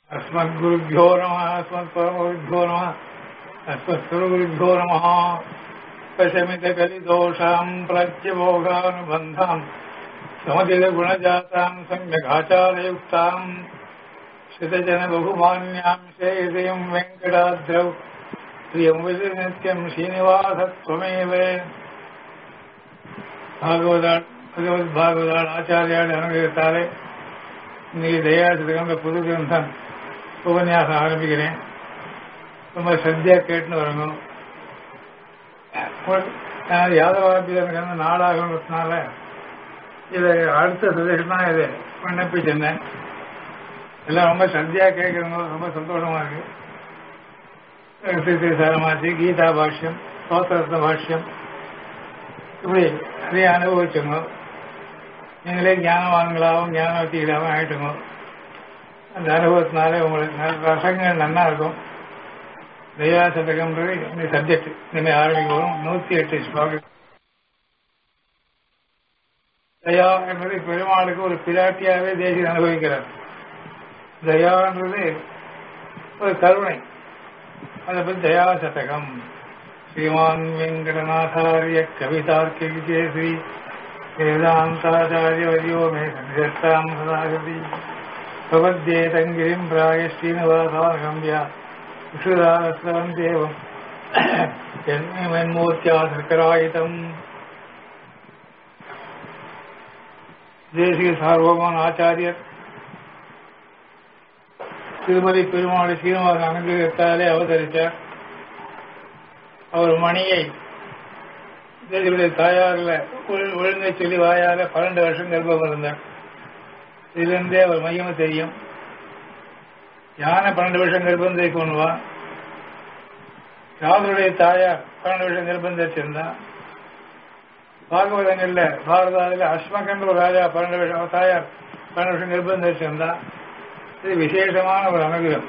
अस्मद्गुरुभ्यो नमः अस्मत्परमगुरुभ्यो नमः अस्मत्सुरगुरुभ्यो नमः पशमितकलिदोषाम् प्रत्यभोगानुबन्धाम् समतिलगुणजाताम् सम्यगाचारयुक्ताम् श्रितजनबहुमान्याम् श्रेयसीम् वेङ्कटाद्रौ प्रियम् विधि नित्यम् श्रीनिवासत्वमेव பாகவதாள் பகவத் பாகவதாள் ஆச்சாரியால் அனுகிரகத்தாலே இன்னைக்கு தயாசிதகன்ற புது கிரந்தம் உபன்யாசம் ஆரம்பிக்கிறேன் ரொம்ப சத்தியா கேட்டுன்னு வரணும் நான் யாதவாபிதனுக்கு நாளாகிறதுனால இதை அடுத்த சதேஷம் தான் இதை விண்ணப்பிச்சிருந்தேன் எல்லாம் ரொம்ப சந்தியா கேட்கறவங்க ரொம்ப சந்தோஷமா இருக்கு ஸ்ரீ சாரமாச்சு கீதா பாஷ்யம் சோத்திரத்ன பாஷ்யம் இப்படி நிறைய அனுபவிச்சுங்க நீங்களே ஞானவான்களாகவும் ஞானவத்திகளாகவும் ஆயிட்டுங்க அந்த அனுபவத்தினாலே உங்களுக்கு நல்ல ரசங்கள் நல்லா இருக்கும் தயா சதகம்ன்றது இந்த சப்ஜெக்ட் இனிமேல் ஆரம்பிக்க வரும் நூத்தி எட்டு ஸ்லோகம் தயா என்பது பெருமாளுக்கு ஒரு பிராட்டியாவே தேசிய அனுபவிக்கிறார் தயான்றது ஒரு கருணை அதை பற்றி தயா சதகம் श्रीमान् वेङ्कटनाथार्य कवितार्किकेसरी वेदान्ताचार्यवर्यो मे सन्निधत्ताम् सदागति प्रपद्ये तङ्गिरिम् प्राय श्रीनिवासानगम्या विशुदानस्तवम् देवम् जन्मन्मूर्त्या सर्करायितम् தேசிய சார்வமான ஆச்சாரியர் திருமதி பெருமாள் சீனிவாசன் அனுகிரகத்தாலே அவதரித்தார் அவர் மணியை தேசியுடைய தாயாரில் ஒழுங்கை சொல்லி வாயால பன்னெண்டு வருஷம் கர்ப்பம் இருந்தார் இதுலேருந்தே அவர் மையமா தெரியும் யானை பன்னெண்டு வருஷம் கர்ப்பம் தைக்கணுவா ராமருடைய தாயார் பன்னெண்டு வருஷம் கர்ப்பம் தைச்சிருந்தா பாகவதங்கள்ல பாரதாவில் அஸ்மகன்ற ஒரு ராஜா பன்னெண்டு வருஷம் தாயார் பன்னெண்டு வருஷம் கர்ப்பம் தைச்சிருந்தா இது விசேஷமான ஒரு அனுகிரம்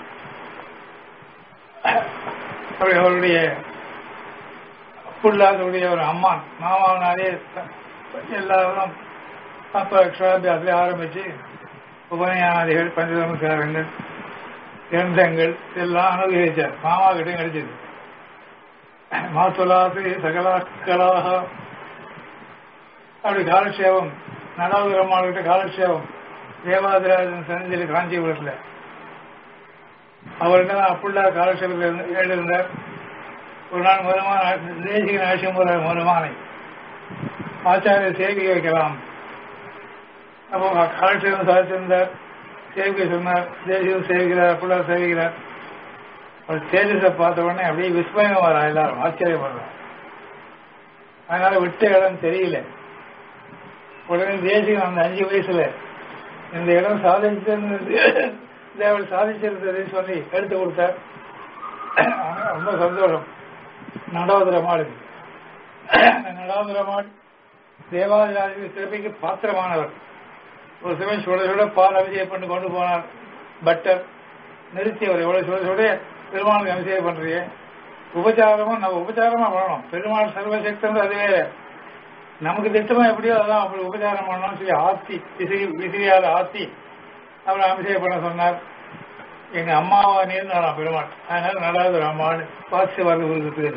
அவருடைய புல்லாதுடைய ஒரு அம்மான் மாமாவனாலே எல்லாரும் அப்ப அக்ஷராபியாசிலே ஆரம்பிச்சு உபநயாதிகள் பஞ்சதமசாரங்கள் கிரந்தங்கள் எல்லாம் அனுபவிச்சார் மாமா கிட்டையும் கிடைச்சது மாத்துலாசு சகலாக்களாக அப்படி காலக்ஷேபம் நடாவது ரம்மாள்கிட்ட காலக்ஷேபம் தேவாதிராஜன் சந்தியில் காஞ்சிபுரத்தில் அவர்கிட்ட அப்புள்ளா காலக்ஷேபத்தில் எழுதியிருந்தார் ஒரு நாள் முதமான தேசிக நாசியமுறை முதமானை ஆச்சாரிய சேவிகை வைக்கலாம் அப்போ காலட்சேபம் சாதிச்சிருந்தார் சேவிகை சொன்னார் தேசியம் சேவிக்கிறார் அப்படிலாம் சேவிக்கிறார் அவர் தேஜஸை பார்த்த உடனே அப்படியே விஸ்மயம் வரா எல்லாரும் ஆச்சரியப்படுறான் அதனால விட்ட இடம் தெரியல உடனே தேசியம் அந்த அஞ்சு வயசுல இந்த இடம் சாதிச்சிருந்தது தேவல் சாதிச்சிருந்ததுன்னு சொல்லி எடுத்து கொடுத்தார் ரொம்ப சந்தோஷம் நடாதுரமாடு நடாதுரமாடு தேவாதிராஜ சிறப்பிக்கு பாத்திரமானவர் ஒரு சமயம் சுட சுட பால் அபிஷேகம் பண்ணி கொண்டு போனார் பட்டர் நிறுத்தி அவர் எவ்வளவு சுட சுட பெருமாளுக்கு அபிஷேகம் பண்றீங்க உபச்சாரமும் நம்ம உபச்சாரமா பண்ணணும் பெருமாள் சர்வசக்தன் அது வேற நமக்கு திட்டமா எப்படியோ அதான் அப்படி உபச்சாரம் பண்ணணும்னு சொல்லி ஆத்தி விசிறி விசிறியால் ஆத்தி அவரை அபிஷேகம் பண்ண சொன்னார் எங்க அம்மாவா நீர் நான் பெருமாள் அதனால நடாது அம்மான்னு பாசி வரது பேர்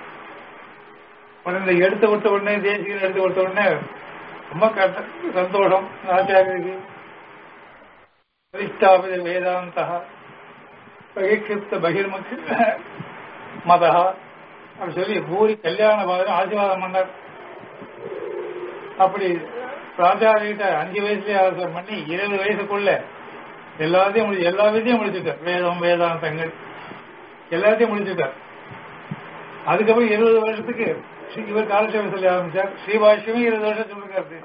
உடனே எடுத்து கொடுத்த உடனே தேசியம் எடுத்து கொடுத்த உடனே ரொம்ப சந்தோஷம் ஆச்சாரியருக்கு பரிஷ்டாபித வேதாந்த பகிர்கிருத்த பகிர்முக மதா அப்படி சொல்லி பூரி கல்யாண பாதம் ஆசீர்வாதம் பண்ணார் அப்படி ராஜாரிகிட்ட அஞ்சு வயசுலயே ஆலோசனை பண்ணி இருபது வயசுக்குள்ள எல்லாத்தையும் முடி எல்லா விதையும் முடிச்சுட்டார் வேதம் வேதாந்தங்கள் எல்லாத்தையும் முடிச்சுட்டார் அதுக்கப்புறம் இருபது வருஷத்துக்கு இவர் காலட்சேபம் சொல்லி ஆரம்பிச்சார் ஸ்ரீபாஷ்யமே இருபது வருஷம் சொல்லிருக்காரு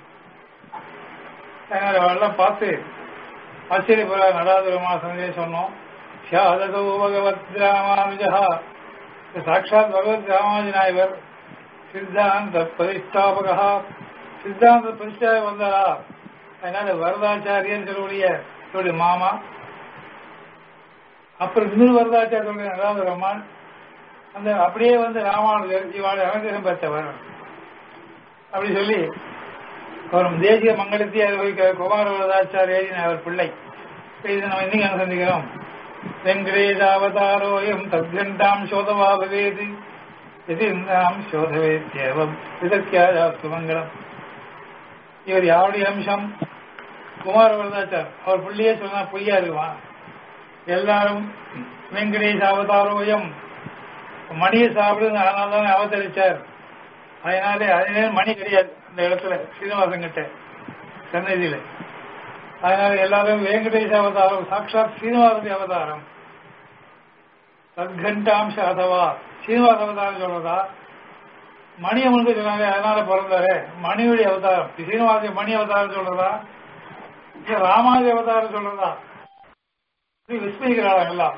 எல்லாம் பார்த்து ஆச்சரியப்படுற நடாதுரமா சந்தேகம் சொன்னோம் ஷாதகோ பகவத் ராமானுஜா சாட்சாத் பகவத் ராமானுஜனா இவர் சித்தாந்த பிரதிஷ்டாபகா சித்தாந்த பிரதிஷ்டாவை வந்தாரா அதனால வரதாச்சாரியன் சொல்லக்கூடிய இவருடைய மாமா அப்புறம் இன்னொரு வரதாச்சாரிய அதாவது ரமான் அந்த அப்படியே வந்து ராமானுஜர் இவாளை அனுகிரகம் பெற்றவர் அப்படி சொல்லி அவர் தேசிய மங்களத்தை அனுபவிக்க குமார வரதாச்சாரிய அவர் பிள்ளை இது நம்ம இன்னைக்கு அனுசந்திக்கிறோம் வெங்கடேஷாவதாரோயம் தத்கண்டாம் சோதவா பவேது இது நாம் சோதவேத்யேவம் இதற்காஜாஸ்து மங்களம் இவர் யாருடைய அம்சம் குமார வரதாச்சார் அவர் புள்ளியே சொன்னா பொய்யா இருக்குமா எல்லாரும் வெங்கடேஷ் அவதாரோயம் மணியை சாப்பிடுங்க அதனால தானே அவதரிச்சார் அதனாலே அதே மணி கிடையாது அந்த இடத்துல சீனிவாசன் கிட்ட சன்னதியில அதனால எல்லாரும் வெங்கடேஷ அவதாரம் சாட்சாத் சீனிவாச அவதாரம் தத்கண்டாம்ச அதவா சீனிவாச அவதாரம் சொல்றதா மணி அமர்ந்து சொன்னாங்க அதனால பிறந்தாரு மணியுடைய அவதாரம் சீனிவாச மணி அவதாரம் சொல்றதா இல்ல ராமாதி அவதாரம் சொல்றதா இப்படி விஸ்மயிக்கிறாங்க எல்லாம்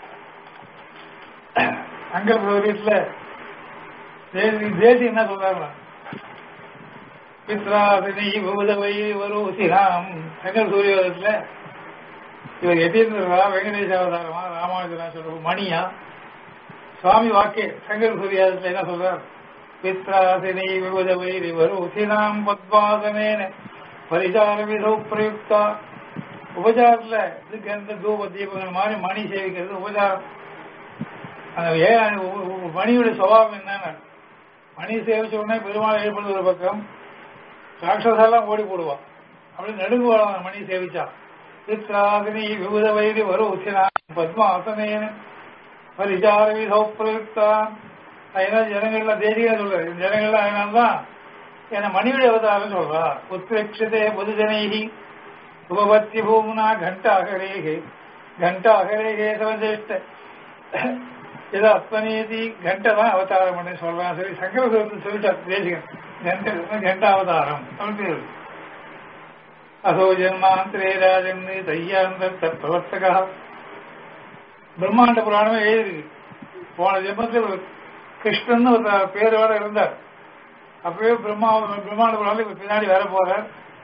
அங்கல் பிரதேசத்துல தேசி தேசி என்ன சொல்றாங்க பித்ராசினி பூதவை வரோசிராம் சங்கர் சூரியவதத்துல இவர் எதீந்திரா வெங்கடேஷ அவதாரமா ராமானுஜரா சொல்ற மணியா சுவாமி வாக்கே சங்கர் சூரியாதத்துல என்ன சொல்றார் பித்ராசினி விபுத வைரி வரோசினாம் பத்வாசனேன பரிசார விதோ பிரயுக்தா உபச்சாரத்துல இதுக்கு எந்த தூப தீபங்கள் மாதிரி மணி சேவிக்கிறது உபச்சாரம் அந்த ஏன் உ- உ- மணியோட சுபாவம் என்னன்னு மணி சேவிச்ச உடனே பெருமாள் எழுப்பது ஒரு பக்கம் ராட்சசெல்லாம் ஓடி போடுவான் அப்படி நடுங்குவாள் அந்த மணி சேவிச்சா சித்ராதினி விபுத வைரி வரும் உச்சினா பத்மாசனேன பரிசாரவி சௌப்பிரயுக்தான் அதனால ஜனங்கள்ல தேசிகா சொல்றாரு இந்த ஜனங்கள்லாம் அதனால்தான் என்ன மணியுடைய அவதாரம் சொல்றா உத்ரேட்சதே பொதுஜனைகி உபபத்தி பூமுனா கண்டாகரேகே கண்டாகரேகே சவஜேஷ்ட ஏதோ அத்மனேதி கண்டை தான் அவதாரம் பண்ணி சொல்றான் சரி சங்கர சுரத்தில் சொல்லிட்டார் தேசிகன் கண்ட கண்ட அவதாரம் அப்படின்னு அசோ ஜென்மாந்திரே ராஜன் தையாந்த பிரவர்த்தகா பிரம்மாண்ட புராணமே எழுதிருக்கு போன ஜென்மத்தில் ஒரு கிருஷ்ணன் ஒரு பேரோட இருந்தார் அப்பவே பிரம்மா பிரம்மாண்ட புராணம் இப்ப பின்னாடி வர போறார்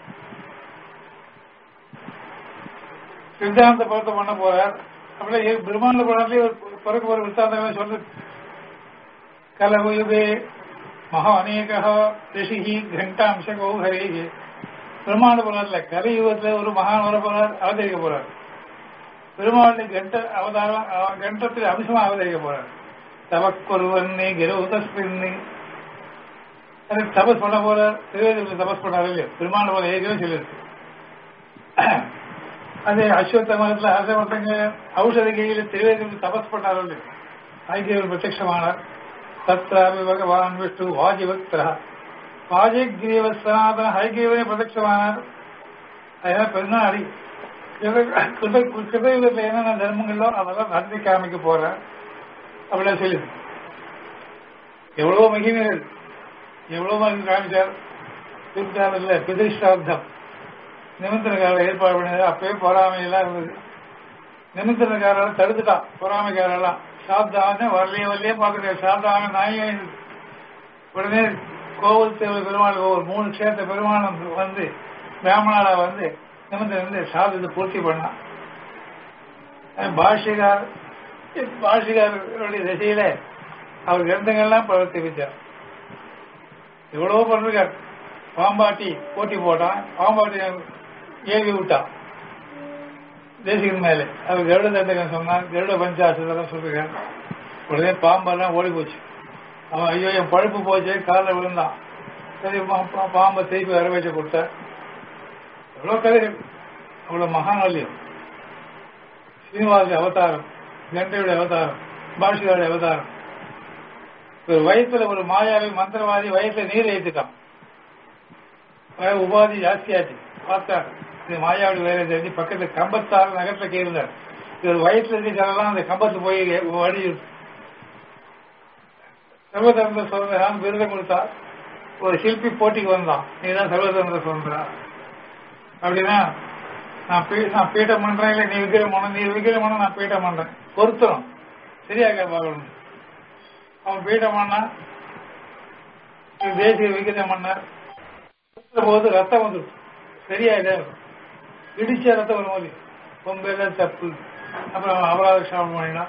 சித்தாந்த படத்தை பண்ண போறார் அப்படியே பிரம்மாண்ட புராணத்திலே ஒரு பிறகு ஒரு வித்தாந்தம் சொல்லு கலவுயுகே மகா அநேக ரிஷிகி கண்டாம்சகோ ஹரேகி பிரம்மாண்ட புராணத்துல கலியுகத்துல ஒரு மகான் வர போறார் அவதரிக்க போறார் பெருமாளுடைய கண்ட அவதாரம் அவ- கண்டத்தில் அம்சமா அவதரிக்க போறார் தவக்கொருவன்னே கிரௌதஸ்மின்னே அது தபஸ் பண்ண போறார் திருவேதியில் தபஸ் பண்ணாரு இல்லையா பெருமாள் போல ஏற்கனவே சொல்லியிருக்கு அதே அஸ்வத்த மரத்துல அரசமத்தங்க ஔஷத கையில திருவேதியில் தபஸ் பண்ணாரு இல்லையா ஆகியவர் பிரத்யமானார் தத்ராபி பகவான் விஷ்ணு வாஜிபக்தரா வாஜகிரீவ சனாதன ஹைகிரீவனே பிரத்யமானார் அதனால பெருநாளி கிருதயுகத்தில் என்னென்ன தர்மங்களோ அதெல்லாம் நடத்தி காமிக்க போறேன் அப்படிலாம் சொல்லி எவ்வளவு மகிமைகள் எவ்வளவு மகிமை காமிச்சார் திருத்தாளர்ல பிரதிஷ்டாப்தம் நிமித்திரக்காரர் ஏற்பாடு பண்ணது அப்பவே பொறாமையெல்லாம் இருந்தது நிமித்திரக்காரர் தடுத்துட்டான் பொறாமைக்காரெல்லாம் சாப்தாம வரலையே வரலையே பார்க்கறது சாப்தாம நாயே உடனே கோவில் தேவை பெருமாள் கோவில் மூணு க்ஷேத்திர பெருமானம் வந்து பிராமணால வந்து நிமித்தம் வந்து சாதத்தை பூர்த்தி பண்ணான் அஹ் பாஷ்யகார் பாஷ்யகாரருடைய திசையில அவர் கிரந்தங்கள்லாம் பிரவர்த்திச்சார் எவ்வளவோ பண்ணிருக்கார் பாம்பாட்டி போட்டி போட்டான் பாம்பாட்டி ஏவி விட்டான் தேசிகன் மேலே அவர் கருட தண்டகன் சொன்னான் கருட பஞ்சாசத்தெல்லாம் சொல்லிருக்கார் உடனே பாம்பெல்லாம் ஓடி போச்சு அவன் ஐயோ என் பழுப்பு போச்சு காலில் விழுந்தான் சரி பா- பா- பாம்பை திருப்பி வர வச்சு கொடுத்தார் எவ்வளவு கதைகள் அவ்வளவு மகாநல்யம் சீனிவாச அவதாரம் கண்டையுடைய அவதாரம் பாஷிகாருடைய அவதாரம் ஒரு வயத்துல ஒரு மாயாவி மந்திரவாதி வயசுல நீர் ஏற்றிட்டான் வய- உபாதி ஜாஸ்தியாச்சு பார்த்தார் இது மாயாவி வேலை தெரிஞ்சு பக்கத்துல கம்பத்தால் நகரத்துல கேஇருந்தார் இவர் வயசுல இருக்க ஜனெல்லாம் அந்த கம்பத்து போய் வடி சர்வதந்திர சுதந்திரான்னு விருதை கொடுத்தார் ஒரு சிற்பி போட்டிக்கு வந்தான் நீதான் சர்வதந்திர சுதந்திரா அப்படின்னா நான் பீ- நான் பீட்டம் பண்றேன் இல்லை நீ விக்கிரம் பண்ண நீ விக்கிரம் பண்ண நான் பீட்டம் பண்றேன் பொருத்தம் சரியாக பார்க்கணும் அவன் பீட்டம் பண்ணா இவர் தேசிய விகிதம் பண்ணார் குத்துற போது ரத்தம் வந்துடும் சரியா இதே இடிச்ச ரத்தம் வரும் போது பொம்பெல்லாம் தப்பு அப்புறம் அவன் அபராத சாபம் பண்ணினான்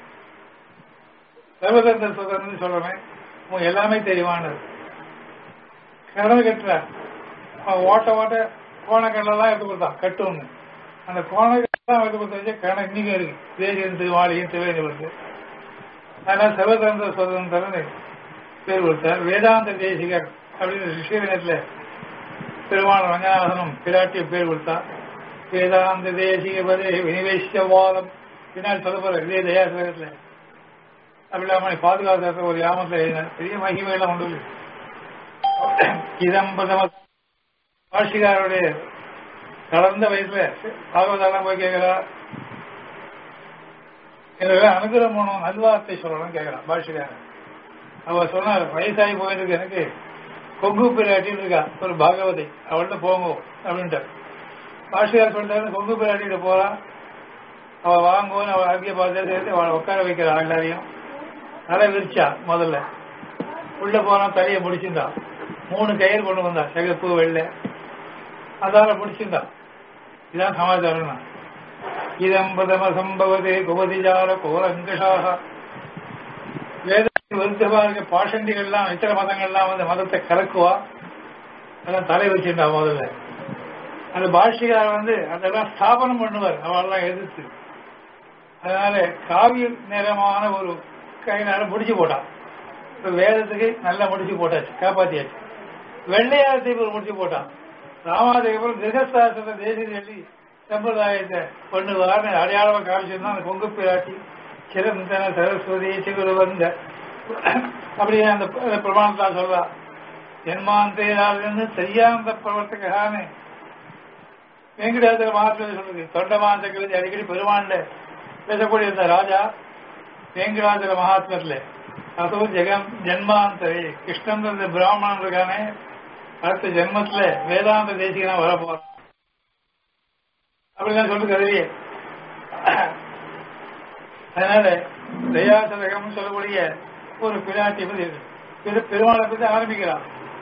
சர்வதந்திர சுதந்திரம் சொல்றேன் உன் எல்லாமே தெரியுமானது கிணறு கட்டுறான் அவன் ஓட்ட ஓட்ட கோணக்கல்லாம் எடுத்து கொடுத்தான் கட்டுன்னு அந்த கோண வச்சு கணக்கு இன்னைக்கும் இருக்கு தேசியன் திருவாளியும் திருவேணிவருக்கு அதனால சர்வதந்திர சுதந்திரன்னு பேர் கொடுத்தார் வேதாந்த தேசிகர் அப்படின்னு ரிஷிவனத்துல பெருமான ரங்கநாதனும் பிராட்டிய பேர் கொடுத்தார் வேதாந்த தேசிக பதே வினிவேஷவாதம் பின்னால் சொல்ல போற இதே தயாசகத்துல அப்படி இல்லாம பாதுகாத்த ஒரு யாமத்துல எழுதினார் பெரிய மகிமையெல்லாம் உண்டு இல்லை. இதம்பதம ஆட்சிகாருடைய கலந்த வயசுல பாகவதாலாம் போய் கேட்கிறா எனக்கு அனுகிரகம் பண்ணணும் நல்வார்த்தை சொல்லணும்னு கேட்கிறான் பாஷிகாரன் அவ சொன்னார் வயசாகி போயிருக்கு எனக்கு கொங்கு பிராட்டின்னு இருக்கா ஒரு பாகவதை அவள்கிட்ட போங்க அப்படின்ட்டு பாஷிகார் சொல்லிட்டாரு கொங்கு பிராட்டிகிட்ட போறான் அவ வாங்குவோன்னு அவள் அங்கே பார்த்து சேர்த்து அவளை உட்கார வைக்கிறா எல்லாரையும் தலை விரிச்சா முதல்ல உள்ள போனா தலையை முடிச்சிருந்தான் மூணு கயிறு கொண்டு வந்தா சிகப்பு வெள்ளை அதால முடிச்சிருந்தா இதான் சமாச்சாரம் இதம்பதம சம்பவதே குபதிஜார கோரங்கஷாக வேத விருத்தமா இருக்க பாஷண்டிகள்லாம் இத்தர மதங்கள்லாம் வந்து மதத்தை கலக்குவா அதெல்லாம் தலை வச்சிருந்தா முதல்ல அந்த பாஷிகார் வந்து அதெல்லாம் ஸ்தாபனம் பண்ணுவார் அவெல்லாம் எதிர்த்து அதனால காவிய நிறமான ஒரு கையினால முடிச்சு போட்டான் இப்ப வேதத்துக்கு நல்லா முடிச்சு போட்டாச்சு காப்பாத்தியாச்சு வெள்ளையாரத்துக்கு ஒரு முடிச்சு போட்டான் ராமாதேவரம் கிரகசாஸ்திரத்தை தேசிய சொல்லி சம்பிரதாயத்தை பண்ணுவார்னு அடையாளமா காமிச்சிருந்தா அந்த கொங்கு பிராட்டி சிறந்தன சரஸ்வதி சிகுரு வந்த அப்படியே அந்த அந்த பிரமாணத்தா சொல்றா ஜென்மாந்தேராலிருந்து தெரியாந்த பிரவர்த்தகான்னு வெங்கடாச்சல மகாத்மா சொல்றது தொண்டமான் சக்கரவர்த்தி அடிக்கடி பெருமாண்ட பேசக்கூடிய இந்த ராஜா வெங்கடாச்சல மகாத்மத்துல அதுவும் ஜெகம் ஜென்மாந்தரே கிருஷ்ணன் இந்த பிராமணன் இருக்கானே அடுத்த ஜென்மத்துல வேதாந்த தேசிகனா வர போறான் அப்படிலாம் சொல்லு கதையே அதனால தயாசதகம் சொல்லக்கூடிய ஒரு பிராட்டி பத்தி இருக்கு. பெரு- பெருமாளை பத்தி ஆரம்பிக்கிறான்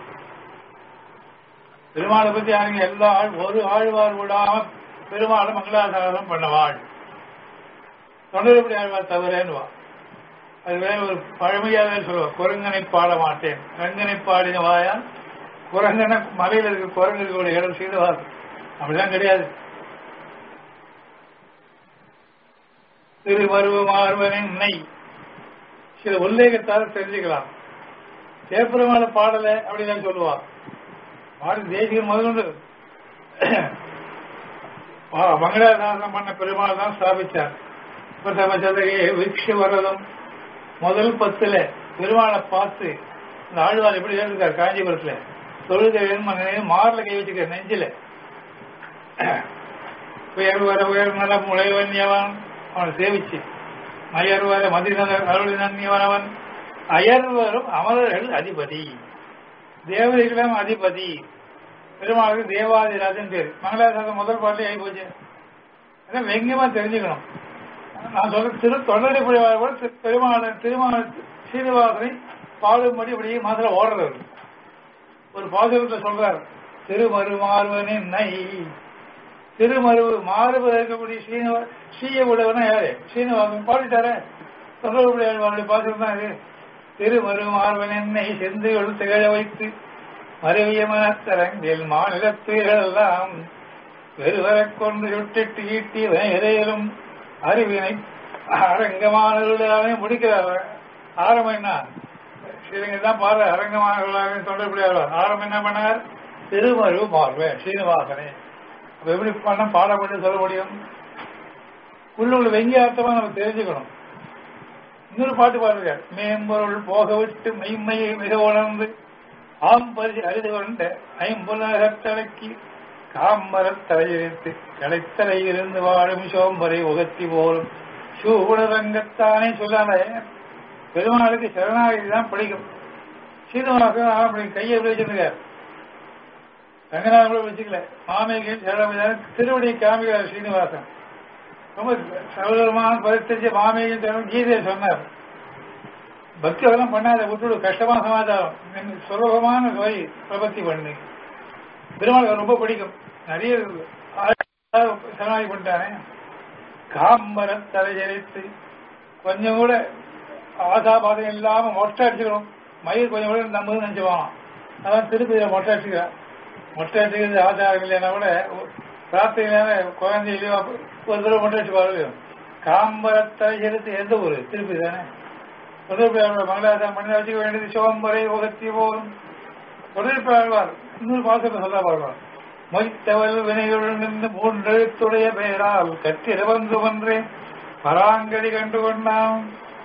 பெருமாளை பத்தி ஆரம்பி எல்லா ஆள் ஒரு ஆழ்வார் விடாம பெருமாளை மங்களாசாரம் பண்ணவாள் தொண்டர்படி ஆழ்வார் தவறேன்னுவா அது வேற ஒரு பழமையாக சொல்லுவா குரங்கனை பாட மாட்டேன் ரங்கனை பாடின வாயா குரங்கனை மலையில இருக்க குரங்கு இருக்கக்கூடிய இடம் சீதவார் அப்படிதான் கிடையாது திருவருவ மார்வனின் நெய் சில உல்லேகத்தால தெரிஞ்சுக்கலாம் தேப்பெருமாள பாடல அப்படின்னு சொல்லுவா பாடு தேசிகன் முதல்கொண்டு மங்களாதாசனம் பண்ண பெருமாள் தான் ஸ்தாபிச்சார் பிரதமச்சந்திரகே விக்ஷ வரதம் முதல் பத்துல பெருமாளை பார்த்து இந்த ஆழ்வார் எப்படி இருக்கார் காஞ்சிபுரத்துல தொழுகை வேணுமனே மார்ல கை வச்சுக்க நெஞ்சில உயர் வர உயர் நல முளைவன்யவன் அவனை சேவிச்சு அயர் வர மதிநகர் அருள் நன்யவனவன் அயர் வரும் அமரர்கள் அதிபதி தேவதைகளும் அதிபதி பெருமாளுக்கு தேவாதிராஜன் பேர் மங்களாசாசம் முதல் பாட்டிலே ஆகி போச்சு அதான் வெங்கமா தெரிஞ்சுக்கணும் நான் சொல்ற திரு தொடரை பெருமாள் திருமால் சீனிவாசனை பாடும்படி அப்படியே மதுரை ஓடுறது ஒரு பாசுரத்தை சொல்றார் திருமருமாறுவனின் நை திருமருவு மாறுபு இருக்கக்கூடிய சீனிவா சீய விடவனா யாரு சீனிவாசன் பாடிட்டாரே தொடர்புடைய அவருடைய பாசுரம் தான் இது திருமருமாறுவனின் நை சென்று திகழ வைத்து மருவிய மனத்தரங்கில் மாநிலத்துகளெல்லாம் வெறுவரக் கொண்டு சுட்டிட்டு ஈட்டி எதையிலும் அறிவினை அரங்கமானவர்களாகவே முடிக்கிறார் ஆரம்பம் என்ன ஸ்ரீரங்க தான் பாரு அரங்கமானவர்களாக தொடர்புடையார் ஆரம்பம் என்ன பண்ணார் திருமரு பார்வை ஸ்ரீனிவாசனே அப்ப எப்படி பண்ண பாடப்பட்டு சொல்ல முடியும் உள்ளுள்ள வெங்கியார்த்தமா நம்ம தெரிஞ்சுக்கணும் இன்னொரு பாட்டு பாருங்க மேம்பொருள் போக விட்டு மெய்மையை மிக உணர்ந்து ஆம்பரி அழுது கொண்ட ஐம்புலகத்தடக்கி காம்பரத் தலையிழித்து கடைத்தலையிலிருந்து வாழும் சோம்பரை உகத்தி போலும் சூடரங்கத்தானே சொல்லாத பெருமாளுக்கு சரணாகதி தான் பிடிக்கும் சீனிவாசன் அப்படி கையை வச்சிருக்கார் ரங்கநாதன் கூட வச்சுக்கல மாமேகன் சரணாகதி திருவடி காமிக்கிறார் சீனிவாசன் ரொம்ப சகோதரமான பரித்தறிஞ்ச மாமேகன் சரணம் கீதையை சொன்னார் பக்தி அதெல்லாம் பண்ணாத விட்டுடு கஷ்டமான சமாச்சாரம் நீங்க சுலபமான வழி பிரபத்தி பண்ணு பெருமாள் ரொம்ப பிடிக்கும் நிறைய சரணாகி பண்ணிட்டானே காம்பர தலைஜரித்து கொஞ்சம் கூட ஆசாபாதம் இல்லாம மொட்டை அடிச்சுக்கணும் மயில் கொஞ்சம் கூட நம்ம நினைச்சுவான் அதான் திருப்பி இதை மொட்டை அடிச்சுக்கிறேன் மொட்டை அடிச்சுக்கிறது ஆசாரம் இல்லைன்னா கூட பிரார்த்தனை குழந்தையிலையோ ஒரு தடவை மட்டும் வச்சு பாருங்க காம்பரத்தை செலுத்து எந்த ஊரு திருப்பி தானே தொழிற்பிள்ளையாளர் மங்களாதான் மனித வச்சுக்க வேண்டியது சிவம்பரை உகத்தி போகும் தொழிற்பிள்ளையாழ்வார் இன்னொரு பாசத்தை சொல்ல பாருவார் மொய்த்தவல் வினையுடன் மூன்றெழுத்துடைய பெயரால் கற்றிரவந்து ஒன்றேன் பராங்கதி கண்டு கொண்டான்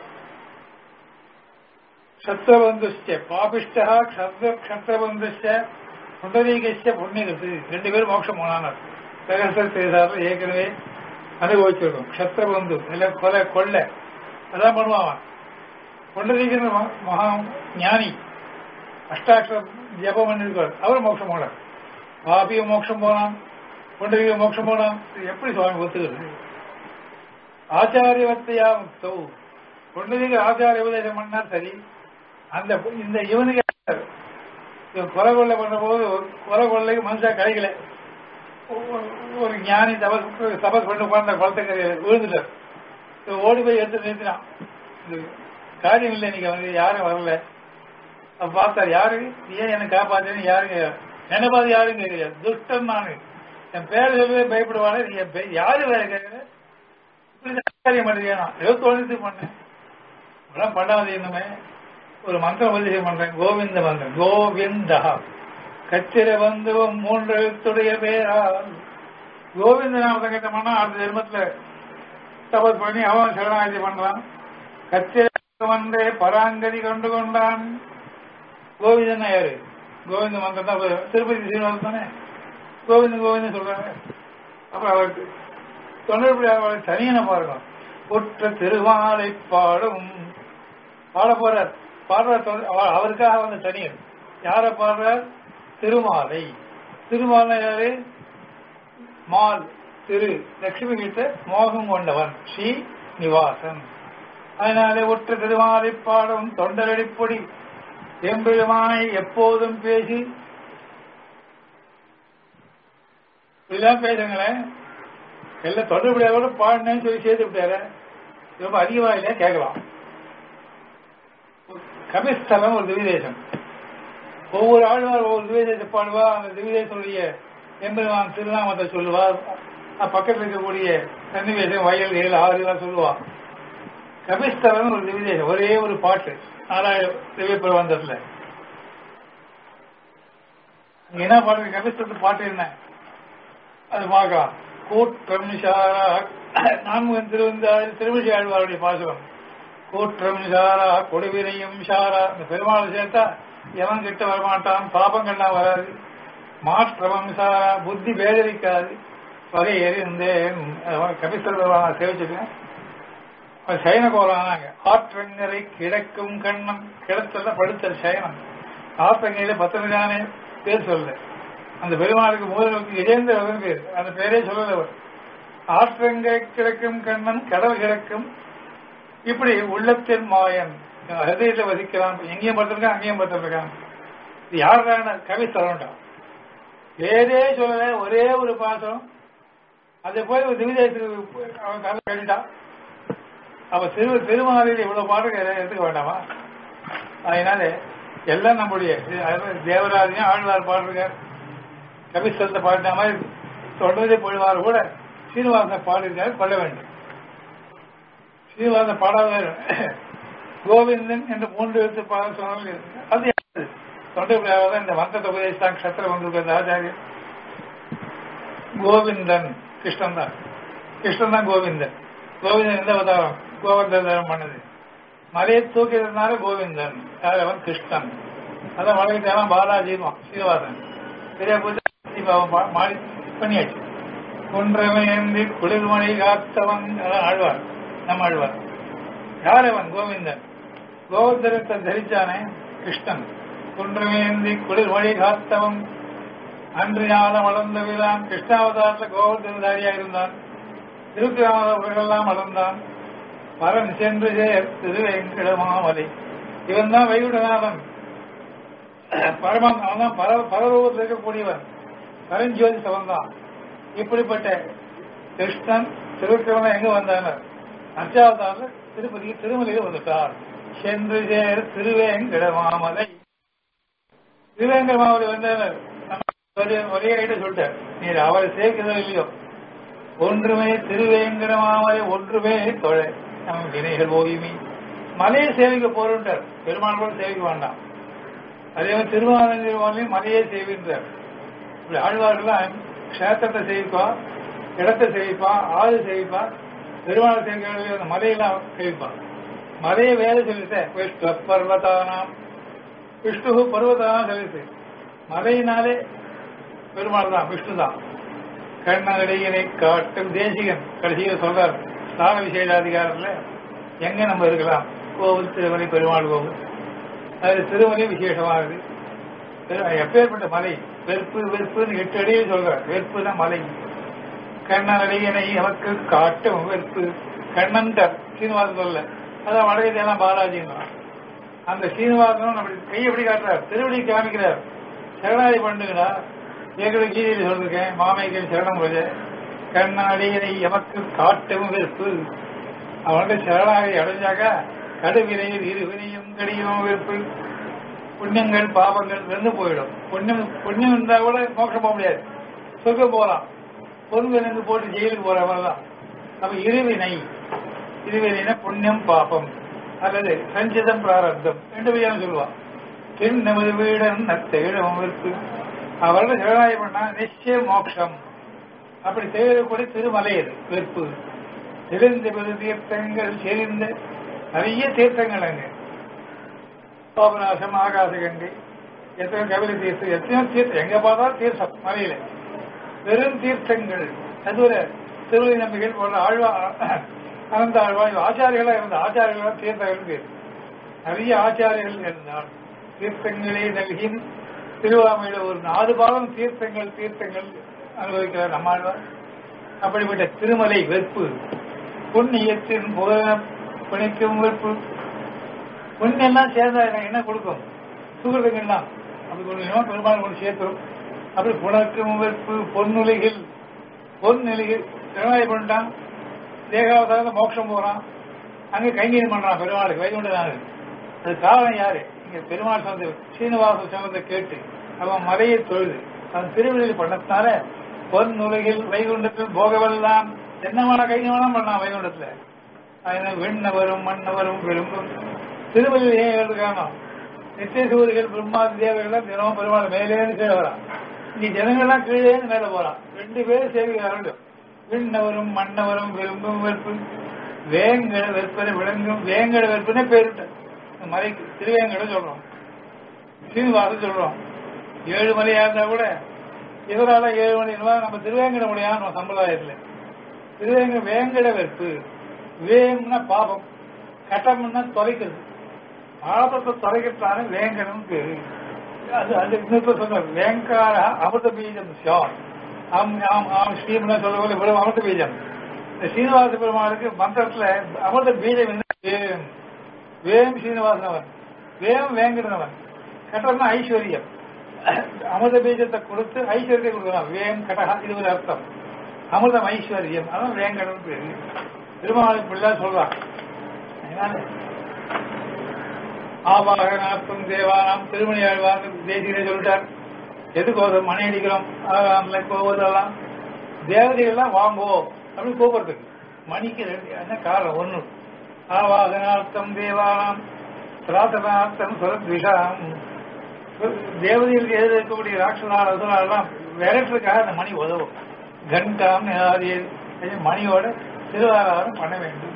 க்ஷத்ரபந்துஷ்ட பாபிஷ்டா க்ஷத்ர க்ஷத்ரபந்துஷ்ட புண்டரீகஷ்ட புண்ணியகத்து ரெண்டு பேரும் மோட்சம் போனானர் பிரகசர் செய்தார்கள் ஏற்கனவே அனுபவிச்சிருக்கும் க்ஷத்ரபந்து இல்ல கொலை கொள்ளை அதான் பண்ணுவான் அவன். புண்டரீகன் ம- மகா ஞானி அஷ்டாட்சர ஜபம் பண்ணிருக்கார் அவர் மோட்சம் போனார் பாபியும் மோட்சம் போனான் புண்டரீக மோட்சம் போனான் இது எப்படி சுவாமி ஒத்துக்கிறது ஆச்சாரியவத்தையா முக்தௌ புண்டரீக ஆச்சாரிய உபதேசம் பண்ணார் சரி அந்த இந்த இவனுக்கு இவன் கொலை கொள்ளை பண்ண போது கொலை கொள்ளைக்கு மனுஷா கிடைக்கல ஒரு- ஒரு ஞானி தபஸ் தபஸ் பண்ணி உட்கார்ந்த குளத்துக்கு விழுந்துட்டார் இவன் ஓடி போய் எடுத்து நிறுத்தினான் இது காரியம் இல்லை இன்னைக்கு அவனுக்கு யாரும் வரல அப்ப பார்த்தார் யாரு நீ ஏன் என்ன காப்பாத்தேன்னு யாருங்க என்ன பார்த்து யாரும் கேட்கல துஷ்டன் நானு என் பேர் சொல்லவே பயப்படுவானே நீ என் பேர் யாரு வேற கேட்கற இப்படி காரியம் பண்ணுறியா ஏதோ தோணித்து பண்ணேன் அதெல்லாம் பண்ணாது இன்னுமே ஒரு மந்திரம் உபதேசம் பண்றேன் கோவிந்த மந்திரம் கோவிந்தா கச்சிர பந்துவம் மூன்று எழுத்துடைய பேரால் கோவிந்த நாமத்தை கேட்டோம்னா அடுத்த ஜென்மத்துல தபஸ் பண்ணி அவன் சரணாகதி பண்றான் கச்சிர வந்தே பராங்கதி கண்டு கொண்டான் கோவிந்தன் யாரு கோவிந்த மந்திரம் தான் அப்ப திருப்பதி சீனிவாசன் தானே கோவிந்தன் கோவிந்தன் சொல்றாங்க அப்புறம் அவருக்கு தொண்டர்படி அவரை தனியனை பாருங்க ஒற்ற திருவாலை பாடும் பாட போறார் பாடுற தொண்டர் அவ- அவருக்காக வந்த தனியன் யார பாடுறார் திருமாலை திருமாலை யாரு மால் திரு லட்சுமி கிட்ட மோகம் கொண்டவன் ஸ்ரீ நிவாசன் அதனாலே ஒற்ற திருமாலை பாடும் தொண்டரடிப்பொடி எம்பெருமானை எப்போதும் பேசி இப்படிதான் பேசுங்களேன் எல்லாம் தொடர்புடையோட பாடினேன்னு சொல்லி சேர்த்து விட்டாரு ரொம்ப அதிகமா இல்லையா கேட்கலாம் கபிஸ்தலம் ஒரு திவிதேசம் ஒவ்வொரு ஆழ்வார் ஒவ்வொரு திவிதேசத்தை பாடுவா அந்த திவிதேசனுடைய எம்பெருமான் திருநாமத்தை சொல்லுவா அஹ் பக்கத்துல இருக்கக்கூடிய சன்னிவேசம் வயல் ஏழு ஆறு எல்லாம் சொல்லுவா கபிஸ்தலம் ஒரு திவிதேசம் ஒரே ஒரு பாட்டு நாலாயிரம் திவ்ய பிரபந்தத்துல அங்க என்ன பாட்டு கபிஸ்தலத்து பாட்டு என்ன அது பார்க்கலாம் கூற்றம் சாரா நான்முகன் திருவந்தாள் திருவிழி ஆழ்வாருடைய பாசுரம் கூற்றம் சாரா கொடுவினையும் சாரா இந்த பெருமாள் சேர்த்தா எவன் கிட்ட வரமாட்டான் பாபம் கண்ணா வராது மாற்றமம் சாரா புத்தி பேதரிக்காது வகை எறிந்தேன் கபிஸ்தர் பெருமாள் சேவிச்சிருக்கேன் அவர் சயன கோலானாங்க ஆற்றங்கரை கிடக்கும் கண்ணம் கிடத்தல படுத்தல் சயனம் ஆற்றங்கையில பத்திரதானே பேர் சொல்ல அந்த பெருமாளுக்கு மூலனுக்கு கஜேந்திரன் பேர் அந்த பேரே சொல்லல அவர் ஆற்றங்கரை கிடக்கும் கண்ணன் கடல் கிடக்கும் இப்படி உள்ளத்தின் மாயன் ஹதயத்தில் வசிக்கிறான் எங்கேயும் படுத்திருக்கான் அங்கேயும் படுத்திருக்கான் இது யாருடான கவி சொல்லண்டான் பேரே சொல்லல ஒரே ஒரு பாசம் அதை போய் ஒரு திவிதேசத்துக்கு அவன் தலை கழிட்டான் அவ திரு திருமாலையில் இவ்வளவு பாட்டு எடுத்துக்க வேண்டாமா அதனால எல்லாம் நம்முடைய தேவராஜனையும் ஆழ்வார் பாடுறார் கபிஸ்தலத்தை பாடின மாதிரி தொடர்ந்து போடுவார் கூட சீனிவாசன் பாடிருக்காரு கொள்ள வேண்டும் சீனிவாசன் பாடாத கோவிந்தன் என்று மூன்று எழுத்து பாட சொன்னாலும் அது யாரு? தொண்டை பிள்ளையாவதான் இந்த மந்திரத்தை உபதேசித்தான் கஷத்திர வந்திருக்க அந்த ஆச்சாரியர் கோவிந்தன் கிருஷ்ணன் தான் கிருஷ்ணன் தான் கோவிந்தன் கோவிந்தன் எந்த அவதாரம் கோவர்தனம் பண்ணது மலையை தூக்கியதுனால கோவிந்தன் யார் அவன் கிருஷ்ணன் அதான் மலைக்கு தேவன் பாலாஜிமா சீனிவாசன் பெரிய பூஜை அவன் பா- மாறி பண்ணியாச்சு குன்றமேந்தி குளிர்மணி காத்தவன் அதான் ஆழ்வார் நம்ம ஆழ்வார் யார் அவன் கோவிந்தன் கோவர்தனத்தை தரிச்சானே கிருஷ்ணன் குன்றமேந்தி குளிர்மணி காத்தவன் அன்று ஞானம் வளர்ந்த விழான் கிருஷ்ணாவதாரத்துல கோவர்தனதாரியா இருந்தான் திருப்பிராமதெல்லாம் வளர்ந்தான் பரன் சென்று சேர் திருவேங்கடமாமலை இவன் தான் வைகுண்டநாதன் பரமன் அவன் தான் பர பரரூபத்தில் இருக்கக்கூடியவன் பரஞ்சோதி சவன் தான் இப்படிப்பட்ட கிருஷ்ணன் திருவிக்கிரமன் எங்க வந்தாங்க அர்ச்சாவதாரில் திருப்பதி திருமலையில் வந்துட்டார் சென்று சேர் திருவேங்கடமாமலை திருவேங்கடமாமலை வந்தவர் நம்ம ஒரே ஒரே ஐட்ட சொல்லிட்டார் நீர் அவரை சேர்க்கிறதோ இல்லையோ ஒன்றுமே திருவேங்கடமாமலை ஒன்றுமே தொழ நம் வினைகள் ஓய்மி மலையை சேவிக்க போறோன்றார் பெருமாள் கூட சேவிக்க வேண்டாம் அதே மாதிரி திருவாரூரையும் மலையே சேவின்றார் இப்படி ஆழ்வார்கள்லாம் கஷேத்திரத்தை சேவிப்பா இடத்தை சேவிப்பா ஆறு சேவிப்பா பெருமாளை சேவிக்க அந்த மலையெல்லாம் சேவிப்பா மலையை வேலை சொல்லிட்டு விஷ்ணு பர்வதானாம் விஷ்ணு பர்வதானாம் சொல்லிட்டு மலையினாலே பெருமாள் தான் விஷ்ணு தான் கண்ணடையினை காட்டும் தேசிகன் கடைசியில் சொல்றார் ஸ்நான விசேஷாதிகாரத்துல எங்க நம்ம இருக்கலாம் கோவில் திருமலை பெருமாள் கோவில் அது திருமலை விசேஷமானது பெரு- எப்பேற்பட்ட மலை வெறுப்பு வெறுப்புன்னு எட்டு அடியே சொல்றார் வெறுப்பு தான் மலை கண்ணடையினை நமக்கு காட்டும் வெறுப்பு கண்ணன் சீனிவாசன் சொல்ல அதான் வடகத்தையெல்லாம் பாலாஜிங்கிறான் அந்த சீனிவாசனும் நம்ம கை எப்படி காட்டுறார் திருவடி காமிக்கிறார் சரணாதி பண்ணுங்களா ஏற்கனவே கீதையில் சொல்லிருக்கேன் மாமைக்கு சரணம் போல கண்ணாடியை எமக்கு காட்டவும் வெறுப்பு அவனுக்கு சரணாகி அடைஞ்சாக்கா கடுவினையில் இருவினையும் கடியும் வெறுப்பு புண்ணியங்கள் பாபங்கள் இருந்து போயிடும் புண்ணியம் புண்ணியம் இருந்தா கூட மோட்சம் போக முடியாது சொர்க்கம் போகலாம் பொருள்களுக்கு போட்டு ஜெயிலுக்கு போற மாதிரிதான் அப்ப இருவினை இருவினைனா புண்ணியம் பாபம் அல்லது சஞ்சிதம் பிராரப்தம் ரெண்டு விதம் சொல்லுவான் தென் நமது வீடன் நத்தேடம் இருக்கு அவரோட சிவராய பண்ணா நிச்சய மோட்சம் அப்படி செய்யக்கூடிய திருமலை அது வெறுப்பு தெரிந்த பெரு தீர்த்தங்கள் செறிந்த நிறைய தீர்த்தங்கள் அங்க பாபநாசம் ஆகாச கங்கை எத்தனை கபில தீர்த்தம் எத்தனையோ தீர்த்தம் எங்க பார்த்தாலும் தீர்த்தம் மலையில வெறும் தீர்த்தங்கள் அதுல திருவள்ளி நம்பிகள் போன்ற ஆழ்வா அனந்த ஆழ்வா ஆச்சாரியர்களா இருந்த ஆச்சாரியர்களா தீர்த்தங்கள் பேர் நிறைய ஆச்சாரியர்கள் இருந்தால் தீர்த்தங்களே நல்கின் திருவாமையில ஒரு நாலு பாகம் தீர்த்தங்கள் தீர்த்தங்கள் அனுபவிக்கிறார் நம்மாழ்வார் அப்படிப்பட்ட திருமலை வெறுப்பு புண்ணியத்தின் புகழ பிணைக்கும் வெறுப்பு புண்ணியெல்லாம் சேர்ந்தா எனக்கு என்ன கொடுக்கும் சுகிருதங்கள்லாம் அப்படி கொஞ்சம் பெருமாள் கொண்டு சேர்த்துரும் அப்படி புணக்கும் வெறுப்பு பொன்னுலைகள் பொன்னிலைகள் திருநாய் பண்ணிட்டான் தேகாவதாரத்தை மோட்சம் போறான் அங்க கைங்கரியம் பண்றான் பெருமாளுக்கு வைகுண்டனாரு அது காரணம் யாரு இங்க பெருமாள் சொந்த சீனிவாச சொன்னதை கேட்டு அவன் மலையை தொழுது அவன் திருவிழியில் பண்ணத்தால பொன் உலகில் வைகுண்டத்தில் போகவெல்லாம் என்னமான கைங்கரம் பண்ணான் வைகுண்டத்துல அதனால விண்ணவரும் மன்னவரும் விரும்பும் திருவள்ளியில் ஏன் எழுது காரணம் நித்திய சூரிகள் பிரம்மாதி தேவர்கள் தினமும் பெருமாள் மேலேன்னு கீழே வரான் நீ ஜனங்கள்லாம் கீழே மேல போறான் ரெண்டு பேரும் சேவிக்கிறார்கள் விண்ணவரும் மன்னவரும் விரும்பும் வெறுப்பு வேங்கட வெற்பனை விளங்கும் வேங்கட வெற்பனை பேருட்ட இந்த மலைக்கு திருவேங்கட சொல்றோம் சீனிவாசம் சொல்றோம் ஏழு மலையா இருந்தா கூட இவரால ஏழு மணி இருந்தா நம்ம திருவேங்கட முடியாது நம்ம சம்பிரதாயத்துல திருவேங்க வேங்கட வெறுப்பு வேம்னா பாபம் கட்டம்னா தொலைக்கிறது பாபத்தை தொலைக்கிறதான வேங்கடம் பேரு அது அது இன்னொரு சொல்ற வேங்கார அமிர்த பீஜம் சியார் ஆம் ஆம் ஆம் ஸ்ரீம்னா சொல்ல இவ்வளவு அமிர்த பீஜம் இந்த சீனிவாச பெருமாளுக்கு மந்திரத்துல அமிர்த பீஜம் என்ன வேம் வேம் சீனிவாசனவன் வேம் வேங்கடனவன் கட்டம்னா ஐஸ்வர்யம் அமிர்த பீஜத்தை கொடுத்து ஐஸ்வர்யத்தை கொடுக்கலாம் வேம் கடகா இது ஒரு அர்த்தம் அமிர்தம் ஐஸ்வர்யம் அதான் வேங்கடம் பேரு திருமாவளி பிள்ளை சொல்றான் அதனால ஆபாகனார்த்தம் தேவானாம் திருமணி ஆழ்வார் தேசியரை சொல்லிட்டார் எதுக்கோசம் மணி அடிக்கிறோம் ஆகாமல கோவதெல்லாம் தேவதைகள்லாம் வாங்குவோம் அப்படின்னு கூப்பிடுறதுக்கு மணிக்கு ரெண்டு என்ன காரணம் ஒண்ணு ஆவாகனார்த்தம் தேவானாம் பிரார்த்தனார்த்தம் சுரத்விஷாம் தேவதைகளுக்கு எதிர இருக்கக்கூடிய ராட்சசால அசுராலாம் விரட்டுறதுக்காக அந்த மணி உதவும் கண்டாம் நிலாதியல் மணியோட திருவாராதனம் பண்ண வேண்டும்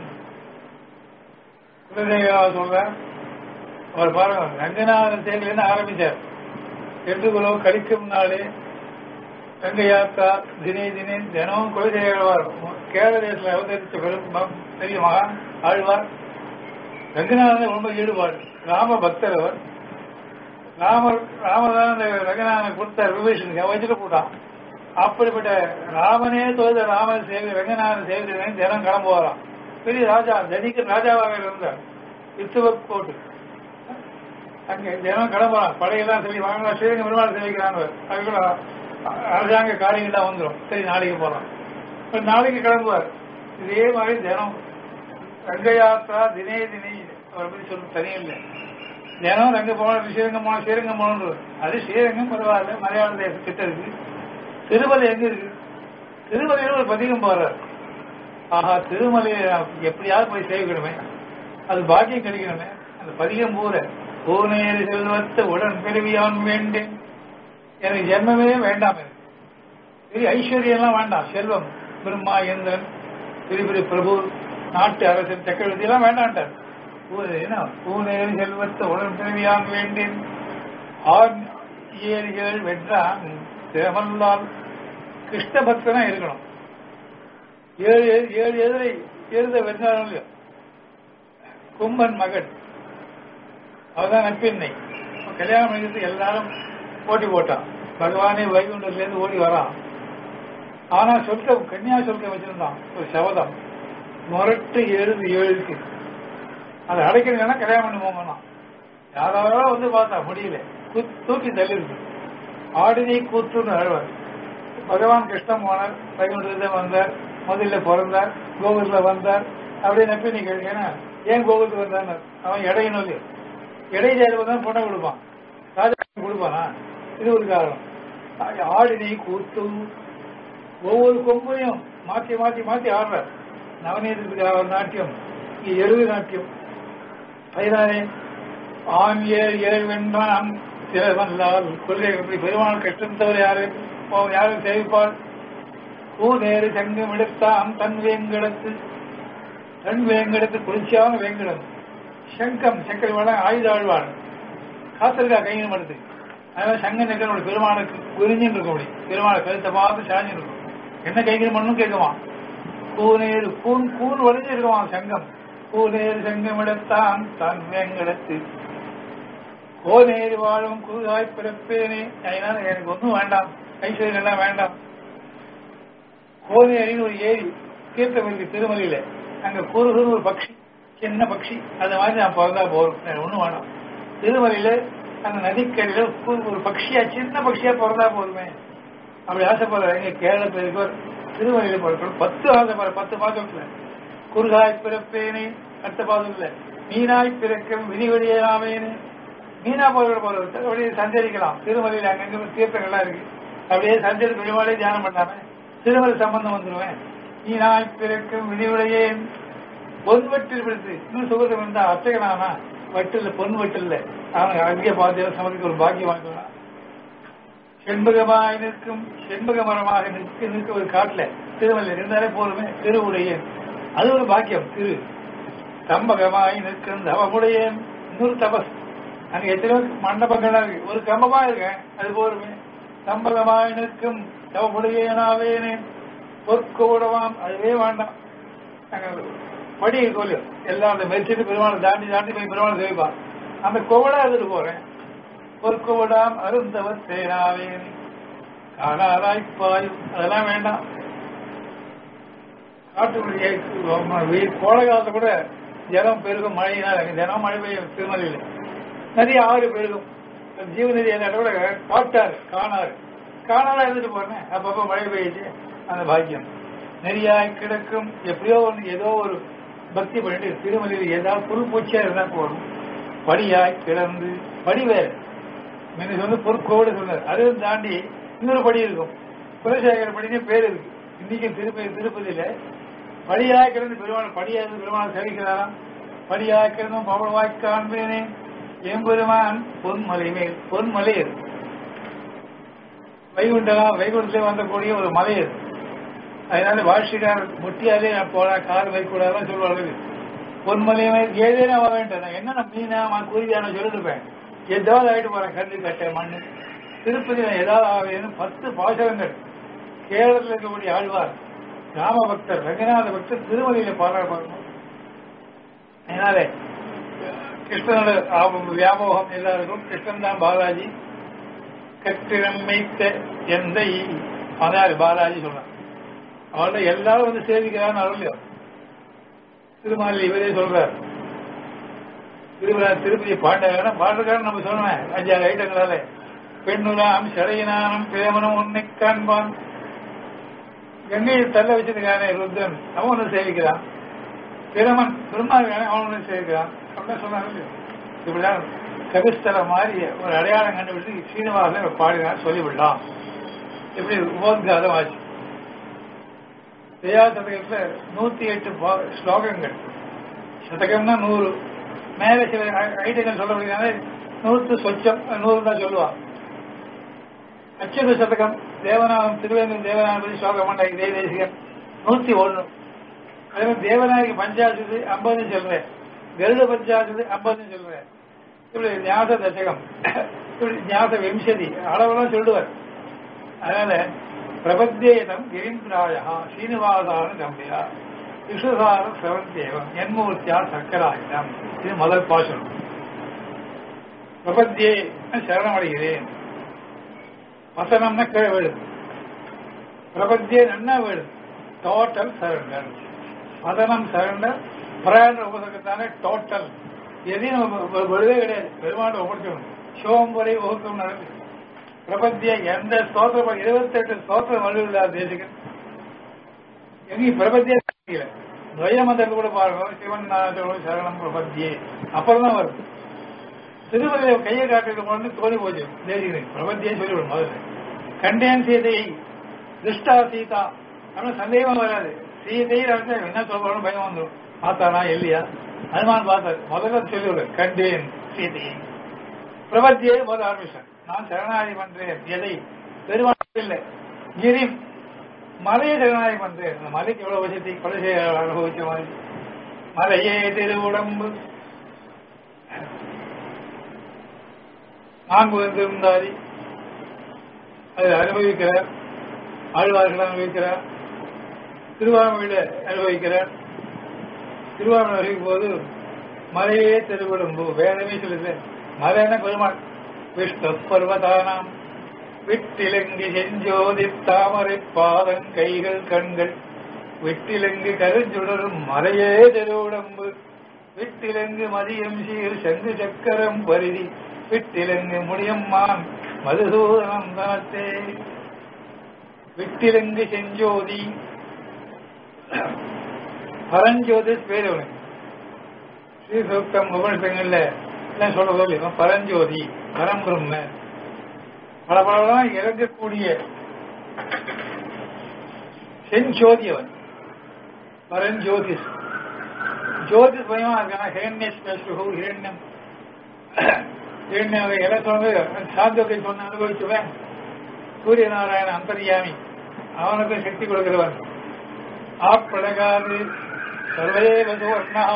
குலதேவா சொல்ற அவர் பாருங்க ரங்கநாதன் செயலிருந்து ஆரம்பிச்சார் எட்டு குலோ கழிக்கும் நாளே கங்கை யாத்திரா தினே தினே தினமும் குலதேவர் கேரள தேசத்தில் அவதரித்த பெரும் ம- பெரிய மகான் ஆழ்வார் ரங்கநாதன் ரொம்ப ஈடுபாடு ராம பக்தர் அவர் ராமர் ராமதான் அந்த ரங்கநாதனை கொடுத்த விபீஷனுக்கு வச்சுட்டு போட்டான் அப்படிப்பட்ட ராமனே தொழுத ராமன் சேவை ரங்கநாதன் சேவை தினம் கிளம்பு வரான் பெரிய ராஜா தனிக்கு ராஜாவாக இருந்தார் யுத்தவக் போட்டு அங்க தினம் கிளம்புறான் படையெல்லாம் சொல்லி வாங்கலாம் ஸ்ரீரங்க பெருமாள் சேவிக்கிறான் அதுக்குள்ள அரசாங்க காரியங்கள்லாம் வந்துடும் சரி நாளைக்கு போறோம் இப்ப நாளைக்கு கிளம்புவார் இதே மாதிரி தினம் ரங்க யாத்திரா தினே தினே அவரை பத்தி சொல்ல தனியும் இல்லை தினம் ரங்க போனோம் ஸ்ரீரங்கம் போனோம் ஸ்ரீரங்கம் போனோம் அது ஸ்ரீரங்கம் பரவாயில்ல மலையாள தேசம் கிட்ட இருக்கு திருமலை எங்க இருக்கு திருமலையில ஒரு பதிகம் போறார் ஆஹா திருமலையை நான் எப்படியாவது போய் சேவிக்கணுமே அது பாக்கியம் கிடைக்கணுமே அந்த பதிகம் பூர பூனேரி செல்வத்த உடன் பிறவியான் வேண்டேன் எனக்கு ஜென்மமே வேண்டாம் எனக்கு பெரிய ஐஸ்வர்யம்லாம் வேண்டாம் செல்வம் பிரம்மா இந்திரன் பெரிய பெரிய பிரபு நாட்டு அரசன் சக்கரவர்த்தி எல்லாம் வேண்டான்ட்டார் பூ- என்ன பூனேரி செல்வத்த உடன் பிறவியான் வேண்டேன் ஆண் ஏரிகள் வென்றான் திறமல்லால் கிருஷ்ண பக்தனா இருக்கணும் ஏழு ஏழு எதிரை எழுத வென்றாலும் இல்லையோ கும்பன் மகன் அவதான் நப்பின்னை கல்யாணம் பண்ணிட்டு எல்லாரும் போட்டி போட்டான் பகவானே வைகுண்டத்துல இருந்து ஓடி வரான் ஆனா சொர்க்கம் கன்னியா சொர்க்கம் வச்சிருந்தான் ஒரு சபதம் முரட்டு எழுது ஏழுக்கு அதை அடைக்கிறதுனா கல்யாணம் பண்ணி போங்கண்ணா யாராவது வந்து பார்த்தா முடியல கு- தூக்கி தள்ளிருக்கு ஆடினை கூத்துன்னு அழுவார் பகவான் கிருஷ்ணன் போனார் வைகுண்டத்துல வந்தார் முதல்ல பிறந்தார் கோகுலத்துல வந்தார் அப்படியே நப்பி நீ கேட்டீங்கன்னா ஏன் கோகுலத்துக்கு வந்தார் அவன் இடையினும் இல்லையோ இடையில தான் பொண்ணை கொடுப்பான் ராஜா கொடுப்பானா இது ஒரு காரணம் ஆ- ஆடினை கூத்து ஒவ்வொரு கொம்பையும் மாத்தி மாத்தி மாத்தி ஆடுறார் நவநீதத்துக்கு ஒரு நாட்டியம் இங்க எழுது நாட்டியம் அதனாலே ஆண் ஏழ் ஏழ் வென்றான் சிலவல்லால் கொள்கை எப்படி பெருமாள் கஷ்டம் தவிர யாரு போ- யாரும் சேவிப்பாள் பூ நேரு சங்கம் எடுத்தான் தன் வேங்கடத்து தன் வேங்கடத்து குளிர்ச்சியான வேங்கடம் சங்கம் சங்கர் வேணா ஆயுத ஆழ்வார் காத்திருக்கா கையில் மடுத்து அதனால சங்க நெக்கனோட பெருமாளுக்கு குறிஞ்சின்னு இருக்க முடியும் பெருமாளை கழுத்தை பார்த்து சாஞ்சின்னு இருக்கும் என்ன கைகள் மண்ணும் கேட்குமா கூனேறு கூன் கூன் வலிஞ்சு இருக்குவான் சங்கம் கூனேறு சங்கம் எடுத்தான் தன் வேங்கடத்து கோனேறு வாழும் குருகாய் பிறப்பேனே அதனால எனக்கு ஒன்றும் வேண்டாம் ஐஸ்வர்யம் எல்லாம் வேண்டாம் கோனேரின்னு ஒரு ஏரி தீர்த்தம் இருக்கு திருமலையில அங்க குருகுன்னு ஒரு பக்ஷி சின்ன பக்ஷி அந்த மாதிரி நான் பிறந்தா போறோம் எனக்கு ஒண்ணும் வேண்டாம் திருமலையில அந்த நதிக்கரையில கு- ஒரு பக்ஷியா சின்ன பக்ஷியா பிறந்தா போதுமே அப்படி ஆசைப்படுற எங்க கேரளத்துல இருக்கவர் திருமலையில பிறக்கணும் பத்து ஆசைப்படுற பத்து பாதத்துல குறுகாய் பிறப்பேனே அடுத்த பாதத்துல மீனாய் பிறக்கும் விதிவழியாவேனே மீனா போகிற போறது அப்படியே சஞ்சரிக்கலாம் திருமலையில அங்கங்க தீர்த்தங்கள்லாம் இருக்கு அப்படியே சஞ்சரி பெருமாளே தியானம் பண்ணாம திருமலை சம்பந்தம் வந்துருவேன் மீனாய் பிறக்கும் விதிவுடையேன் பொன் வெட்டில் பிடித்து இன்னும் சுகத்தை இருந்தா அத்தகனானா வட்டில்ல பொன் வெட்டில்ல அவனுக்கு அங்கே பார்த்து சமதிக்கு ஒரு பாக்கியம் வாங்குவான் செண்பகமாய் நிற்கும் செண்பக மரமாக நிற்க நிற்க ஒரு காட்டுல திருமலை இருந்தாலே போதுமே திருவுடையேன் அது ஒரு பாக்கியம் திரு கம்பகமாய் நிற்கும் தவமுடையேன் இன்னொரு தபஸ் அங்க எத்தனையோ மண்டபங்கள்லாம் இருக்கு ஒரு கம்பமா இருக்கேன் அது போருமே கம்பகமாய் நிற்கும் தவமுடையேனாவேனே பொற்கோடவாம் அதுவே வேண்டாம் அங்க படி கோயில் எல்லாம் அந்த மெரிச்சிட்டு பெருமாளை தாண்டி தாண்டி போய் பெருமாளை சேவிப்பான் அந்த கோவடா எடுத்துட்டு போறேன் பொற்கோடாம் அருந்தவர் சேனாவேன் காணாராய்ப்பாய் அதெல்லாம் வேண்டாம் காட்டுக்குள்ளே கோடை காலத்துல கூட ஜலம் பெருகும் மழையினால் அங்க தினம் மழை பெய்யும் திருமலையில் நதி ஆறு பெருகும் ஜீவநதி என்ன கூட காட்டாறு காணாறு காணாரா இருந்துட்டு போறேன் அப்பப்ப மழை பெய்யுது அந்த பாக்கியம் நெறியாய் கிடக்கும் எப்படியோ ஒன்று ஏதோ ஒரு பக்தி பண்ணிட்டு திருமலையில் ஏதாவது புல் பூச்சியா இருந்தா போதும் படியாய் கிடந்து படி வேறு முன்ன சொன்ன பொற்கோடு சொன்னார் அதையும் தாண்டி இன்னொரு படி இருக்கும் குலசேகர படினே பேர் இருக்கு இன்னைக்கு திருப்பதி திருப்பதியில படியாய் கிடந்து பெருமாள் படியாது பெருமாள் சேவிக்கிறாராம் படியாய் கிடந்தும் பவளவாய் காண்பேனே எம்பெருமான் பொன்மலை மேல் பொன்மலை அது. வைகுண்டா வைகுண்டத்திலே வந்தக்கூடிய ஒரு மலை அது அதனால வாழ்க்கைக்கார முட்டியாலே நான் போனா கார் வைக்கூடாதான் சொல்லுவாங்க பொன்மலை மேல் ஏதேனும் ஆக வேண்டாம் நான் என்ன மீனா நான் குருவியான சொல்லிருப்பேன் ஏதாவது ஆயிட்டு போறேன் கல்லு கட்டை மண்ணு திருப்பதி நான் ஏதாவது ஆவேன்னு பத்து பாசகங்கள் கேரளத்தில் இருக்கக்கூடிய ஆழ்வார் ராம பக்தர் ரங்கநாத பக்தர் திருமலையில பாராட்டணும் அதனால கிருஷ்ணனோட ஆபம், வியாமோகம் எல்லாருக்கும் கிருஷ்ணன் தான் பாலாஜி கட்டிடம் வைத்த எந்தை அதான் பாலாஜி சொல்றான் அவள எல்லாரும் வந்து சேவிக்கிறான்னு அருள்லையோ திருமாலி இவரே சொல்றார் திருவிழா திருப்பதி பாண்டகனா பாண்டகாரன் நம்ம சொன்னேன் அஞ்சாறு ஐட்டங்களால பெண்ணுலாம் சடையினானும் பிரேமனும் உன்னை காண்பான் கங்கையை தள்ள வச்சிருக்கானே ருத்ரன் அவன் ஒன்று சேவிக்கிறான் பிரமன் திருமாலிக்கானே அவன் ஒன்று சேவிக்கிறான் அப்படின்னு சொன்னாங்க இல்லையோ? இப்படிதான் கவிஸ்தல மாதிரி ஒரு அடையாளம் கண்டுபிடிச்சு சீனிவாசன் பாடினார் சொல்லிவிடலாம் இப்படி உபோத்காதம் ஆச்சு ஜெயா சதகத்துல நூத்தி எட்டு பா- ஸ்லோகங்கள் சதகம்னா நூறு மேல சில ஐ- ஐட்டங்கள் சொல்லப்படுகிறாங்க நூற்று சொச்சம் நூறு தான் சொல்லுவா அச்சுத சதகம் தேவநாதம் திருவேந்தன் தேவநாதபதி ஸ்லோகம் பண்ண இதே தேசிகம் நூத்தி ஒண்ணு அதே மாதிரி தேவநாயகி பஞ்சாசது ஐம்பதுன்னு சொல்றேன் கருட பஞ்சாசது ஐம்பதுன்னு சொல்றேன் இப்படி ஞாச தசகம் இப்படி ஞாச விம்சதி அளவெல்லாம் சொல்லுவார் அதனால பிரபத்தியேதம் கிரீந்திராயா ஸ்ரீனிவாசான கம்பியா விஸ்வசார சிரவந்தேவம் என்மூர்த்தியா சக்கராயுதம் இது முதல் பாசனம் பிரபத்தியே சரணமடைகிறேன் வசனம்னா கீழே விழுது பிரபத்தியே நன்னா விழுது டோட்டல் சரண்டர் வதனம் சரண்டர் பிரயாண உபசகத்தானே டோட்டல் எதையும் நம்ம வ- விடவே கிடையாது பெருமாள் ஒப்படைச்சணும் சிவம் வரை வகுக்கம் நடந்து பிரபத்திய எந்த ஸ்தோத்திரம் இருபத்தெட்டு ஸ்தோத்திரம் வலுவில்லாத தேசிகன் எங்கேயும் பிரபத்தியே தெரியல துவயமந்திரத்து கூட பாருங்க சிவன் நாதோடு சரணம் பிரபத்தியே அப்புறம் தான் வருது திருமலையை கையை காட்டுறது கொண்டு தோணி போச்சு தேசிகனுக்கு பிரபத்தியே சொல்லிவிடும் முதல்ல கண்டேன் சீதையை திருஷ்டா சீதா அப்படின்னு சந்தேகமா வராது சீதை நினைச்சா என்ன சொல்றோம் பயம் வந்துடும் பார்த்தானா இல்லையா அனுமான் பார்த்தாரு முதல்ல சொல்லிவிடு கண்டேன் சீதையை பிரபத்தியே முதல் ஆரம்பிச்சார் நான் சரணாகி பண்றேன் எதை பெருமாள் இல்லை கிரி மலையை சரணாகி பண்றேன் அந்த மலைக்கு எவ்வளவு வசதி கொலை செய்ய அனுபவிச்ச மாதிரி மலையே திருவுடம்பு நான்கு வந்திருந்தாரி அதை அனுபவிக்கிறார் ஆழ்வார்கள் அனுபவிக்கிறார் திருவாரூரில் அனுபவிக்கிறார் திருவாரூர் அறிவிக்கும் போது மலையே திருவிடம்பு வேதமே சொல்லுது மலையான பெருமாள் விஷ்ணு பர்வதானாம் விட்டிலங்கி செஞ்சோதி தாமரை பாதம் கைகள் கண்கள் விட்டிலங்கு கருஞ்சுடரும் மலையே திருவுடம்பு விட்டிலங்கு மதியம் சீர் செங்கு சக்கரம் பரிதி விட்டிலங்கு முடியம்மான் மதுசூதனம் தனத்தே விட்டிலங்கு செஞ்சோதி பரஞ்சோதி பேர் அவனுக்கு ஸ்ரீசூக்தம் உபனிஷங்கள்ல எல்லாம் சொல்றது இல்லையா பரஞ்சோதி பரம் பிரம்ம பல பலதான் இறங்கக்கூடிய செஞ்சோதி அவன் பரஞ்சோதிஸ் ஜோதிஸ் பயமா இருக்கான ஹிரண்யஸ்பு ஹிரண்யம் ஹிரண்யம் எல்லாம் சொன்னது சாந்தத்தை சொன்ன அனுபவிச்சுவேன் சூரிய நாராயண அந்தரியாமி அவனுக்கு சக்தி கொடுக்கிறவன் ஆப்பழகாது சர்வதேவ சுவர்ணா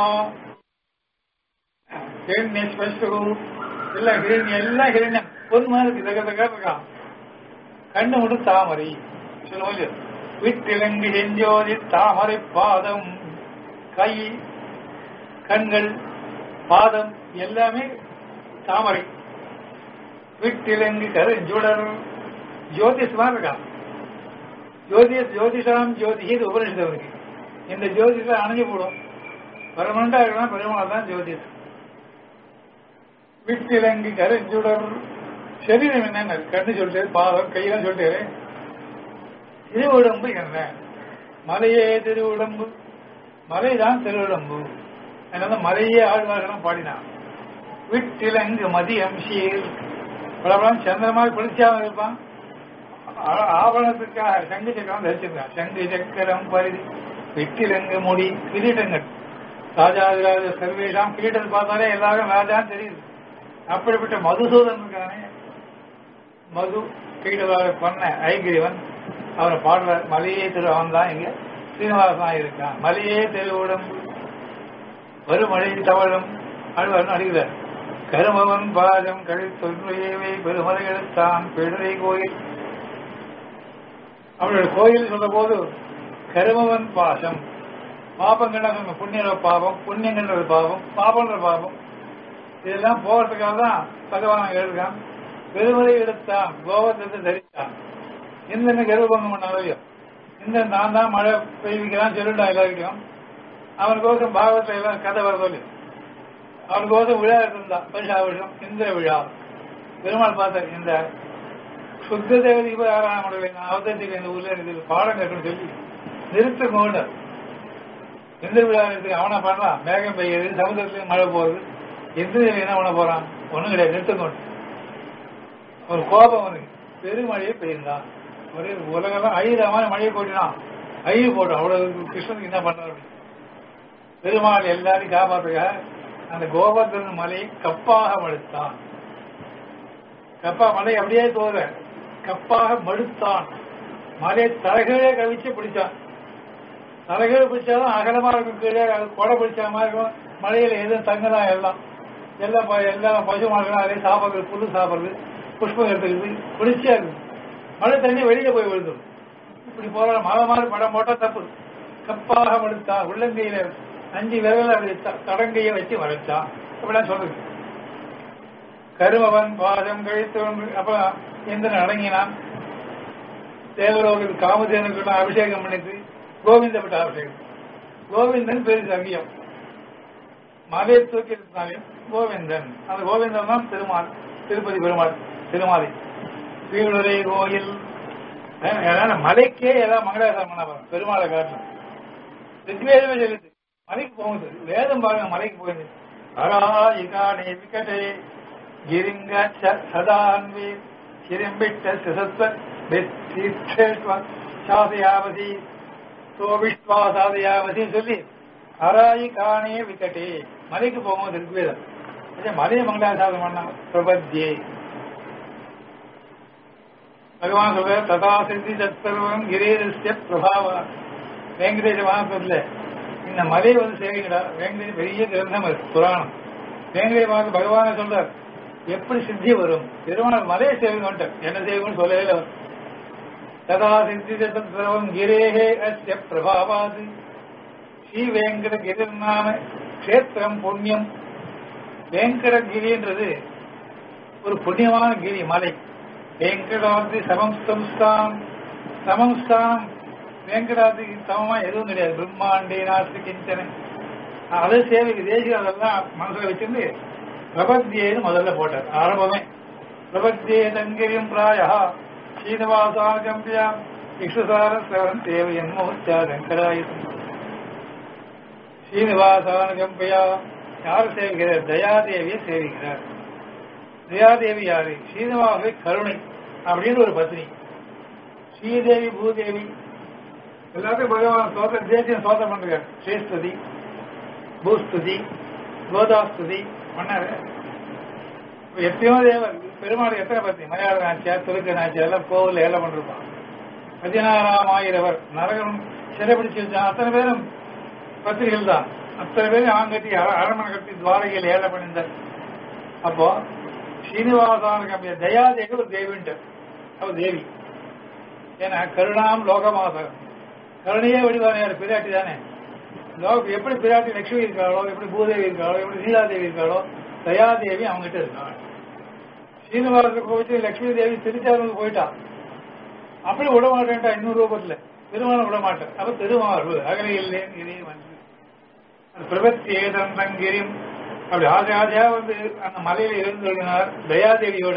ஹிரண்யஸ்பு எல்லாம் ஹிரண்யம் எல்லாம் ஹிரண்யம் பொன் மாதிரி தக தக இருக்கான் கண்ணு மட்டும் தாமரை சொல்லுவோம் விட்டிலங்கு செஞ்சோதி தாமரை பாதம் கை கண்கள் பாதம் எல்லாமே தாமரை விட்டிலங்கு கருஞ்சுடர் ஜோதிஷமா இருக்கான் ஜோதிஷ் ஜோதிஷாம் ஜோதி இது உபனிஷத்து இந்த ஜோதிஷ அணைஞ்சு போடும் பரமண்டா இருக்கலாம் பெருமாள் தான் ஜோதிஷ் விட்டிலங்கு கருஞ்சுடர் சரீரம் என்னங்க கண்ணு சொல்லிட்டு பாதம் கையெல்லாம் சொல்லிட்டு திருவுடம்பு என்ன மலையே திருவுடம்பு மலைதான் திருவிடம்பு அதனால மலையே ஆழ்வார்களும் பாடினான் விட்டிலங்கு மதியம் சீர் பலபலம் சந்திரமாக குளிச்சாம இருப்பான் ஆ- ஆவணத்துக்காக சங்கு சக்கரம் தரிச்சிருக்கான் சங்கு சக்கரம் பரிதி விட்டிலங்கு முடி கிரீடங்கள் ராஜாதிராஜ சர்வேஷாம் கிரீடத்தை பார்த்தாலே எல்லாரும் ராஜான்னு தெரியுது அப்படிப்பட்ட மதுசூதன் இருக்கானே மது கீழவாக பண்ண ஐகிரிவன் அவரை பாடுற மலையே திரு அவன் தான் இங்க சீனிவாசனா இருக்கான் மலையே திருவுடம்பு வருமழை தவழும் அழுவன் அடிகிறார் கருமவன் பாதம் கழித்தொன்றையவே பெருமலை எடுத்தான் பெருதை கோயில் அவருடைய கோயில் சொல்ற போது கருமவன் பாசம் பாபங்கள்னா சொன்ன புண்ணிய பாபம் புண்ணியங்கள்ன்றது பாபம் பாபம்ன்ற பாபம் இதெல்லாம் போகிறதுக்காக தான் பகவான் எழுதுறான் பெருமலை எடுத்தான் கோபத்தை தரித்தான் இந்த கருவபங்கம் பண்ணாலையோ இந்த நான் தான் மழை பெய்விக்கிறான் சொல்லிட்டான் எல்லாருக்கும் அவனுக்கோசம் பாகவத்தில் எல்லாம் கதை வரதோ அவனுக்கோசம் விழா இருந்தான் பரிசாபிஷம் இந்திர விழா பெருமாள் பார்த்தார் இந்த சுத்த தேவதை போய் ஆராயணம் பண்ணல நான் அவதரிக்கு இந்த ஊர்ல எனக்கு பாடம் கேட்கணும்னு சொல்லி நிறுத்த கொண்டு இந்திர விழா இருக்கு அவனை பண்ணலாம் மேகம் பெய்யுது சமுதிரத்துல மழை போகுது இந்திரன் என்ன பண்ண போறான் ஒண்ணும் கிடையாது நிறுத்த கொண்டு ஒரு கோபம் அவனுக்கு பெருமழையை பெய்ந்தான் ஒரே உலகெல்லாம் அழியிற மாதிரி மழையை போட்டினான் ஐயோ போடும் அவ்வளவு கிருஷ்ணனுக்கு என்ன பண்றாரு பெருமாள் எல்லாரையும் காப்பாத்துக்க அந்த கோவர்தன் மலையை கப்பாக மடுத்தான் கப்பா மலை அப்படியே தோற கப்பாக மடுத்தான் மலையை தலைகீழே கவிச்சு பிடிச்சான் தலைகீழ பிடிச்சாலும் அகலமா இருக்கும் கீழே அது கொடை பிடிச்ச மாதிரி இருக்கும் மலையில எதுவும் தங்கலாம் எல்லாம் எல்லாம் ப- எல்லாம் பசு மாடுகளும் அதே சாப்பிடுறது புல்லு சாப்பிடுறது புஷ்பம் எடுத்துக்கிறது குளிர்ச்சியா இருக்கு மழை தண்ணி வெளியில போய் விழுந்துடும் இப்படி போற மழை மாதிரி படம் போட்டா தப்பு கப்பாக மடுத்தான் உள்ளங்கையில அஞ்சு விரல அப்படி த- தடங்கையை வச்சு வளைச்சான் இப்படிலாம் சொல்றது கருமவன் பாதம் கழித்து அப்ப இந்திரன் அடங்கினான் தேவரோடு காமதேனுக்கு அபிஷேகம் பண்ணிட்டு கோவிந்த பட்ட அபிஷேகம் கோவிந்தன் பெரிய அங்கியம் மலையை தூக்கி இருந்தாலே கோவிந்தன் அந்த கோவிந்தன் தான் திருமால் திருப்பதி பெருமாள் திருமாலை வீடுரை கோயில் அஹ் ஏன்னா மலைக்கே ஏதாவது மங்களாசாரம் பண்ண பாருங்க பெருமாளை காட்டணும் ரிக்வேதமே சொல்லுது மலைக்கு போகுது வேதம் பாருங்க மலைக்கு போகுது அராயிகானே விகடே கிரிங்க ச- சதான்வி கிரிம்பிட்ட சிசத்வ தீர்த்தேஷ்வ சாதயாவதி சோபிஷ்வா சாதயாவதி சொல்லி அராயிகானே விகடே மலைக்கு போகும்போது ரிக்வேதம் அதே மலையை மங்களாசாரம் பண்ண பிரபத்தியே பகவான் சொல்ற ததா சித்தி தத்சர்வம் கிரீரஸ்ய பிரபாவ வெங்கடேஷ மகாத்மத்துல இந்த மலையை வந்து சேவிங்கடா வெங்கடேஷ் பெரிய கிரந்தம் அது புராணம் வெங்கடேஷ மகா பகவான சொல்றார் எப்படி சித்தி வரும் பெருமாள் மலையை சேவிங்க என்ன சேவிங்கன்னு சொல்லவே இல்லை அவர். ததா சித்தி தத்சர்வம் கிரேஹே அஸ்ய பிரபாவாது ஸ்ரீ வெங்கட கிரிநாம கஷேத்திரம் புண்ணியம் வெங்கடகிரின்றது ஒரு புண்ணியமான கிரி மலை வெங்கடாதி சமம்ஸ்தம்ஸ்தாம் சமம்ஸ்தானம் வெங்கடாதிக்கு சமமா எதுவும் கிடையாது பிரம்மாண்டி நாஸ்தி கிஞ்சனை அதை சேவைக்கு தேசியம் அதெல்லாம் மனசுல வச்சிருந்து பிரபத்தியேன்னு முதல்ல போட்டார் ஆரம்பமே பிரபத்தியே தங்கிரியம் பிராயா ஸ்ரீனிவாசாகம்பியா இக்ஷுசார சிரவன் தேவையன் மோச்சா வெங்கடாயுதம் ஸ்ரீனிவாசானுகம்பையா யார் சேவிக்கிறார் தயாதேவியை சேவிக்கிறார் தயாதேவி யாரு ஸ்ரீனிவாச கருணை அப்படின்னு ஒரு பத்னி ஸ்ரீதேவி பூதேவி எல்லாத்தையும் பகவான் சோத தேசியம் சோதனை பண்றாரு ஸ்ரீஸ்துதி பூஸ்துதி கோதாஸ்துதி பண்ணாரு இப்ப எத்தனையோ தேவர் பெருமாள் எத்தனை பத்தி மலையாள நாச்சியார் துருக்க நாச்சியார் எல்லாம் கோவில் ஏலம் பண்ணிருப்பான் பதினாறாம் ஆயிரவர் நரகனும் சிறை பிடிச்சு வச்சான் அத்தனை பேரும் பத்திரிகள் தான் அத்தனை பேரும் ஆங்கட்டி அர- அரண்மனை கட்டி துவாரகையில் ஏலம் பண்ணியிருந்தார் அப்போ ஸ்ரீனிவாசானுக்கு அப்படியே தயாதேவி ஒரு தேவின்ட்டு அவர் தேவி ஏன்னா கருணாம் லோகமாதர் கருணையே வடிவான யார் பிராட்டி தானே லோக எப்படி பிராட்டி லட்சுமி இருக்காளோ எப்படி பூதேவி இருக்காளோ எப்படி சீதாதேவி இருக்காளோ தயாதேவி அவங்ககிட்ட இருக்காள் ஸ்ரீனிவாசனுக்கு போயிட்டு லட்சுமி தேவி திருச்சாரூருக்கு போயிட்டா அப்படி விட மாட்டேன்டா இன்னொரு ரூபத்துல திருமணம் விட மாட்டேன் அப்ப திருமாறு அகலையில்லே கிரி வந்து அது பிரபத்தி ஏதந்தங்கிரியும் அப்படி ஆசை ஆசையா வந்து அந்த மலையில இருந்தொழினார் தயாதேவியோட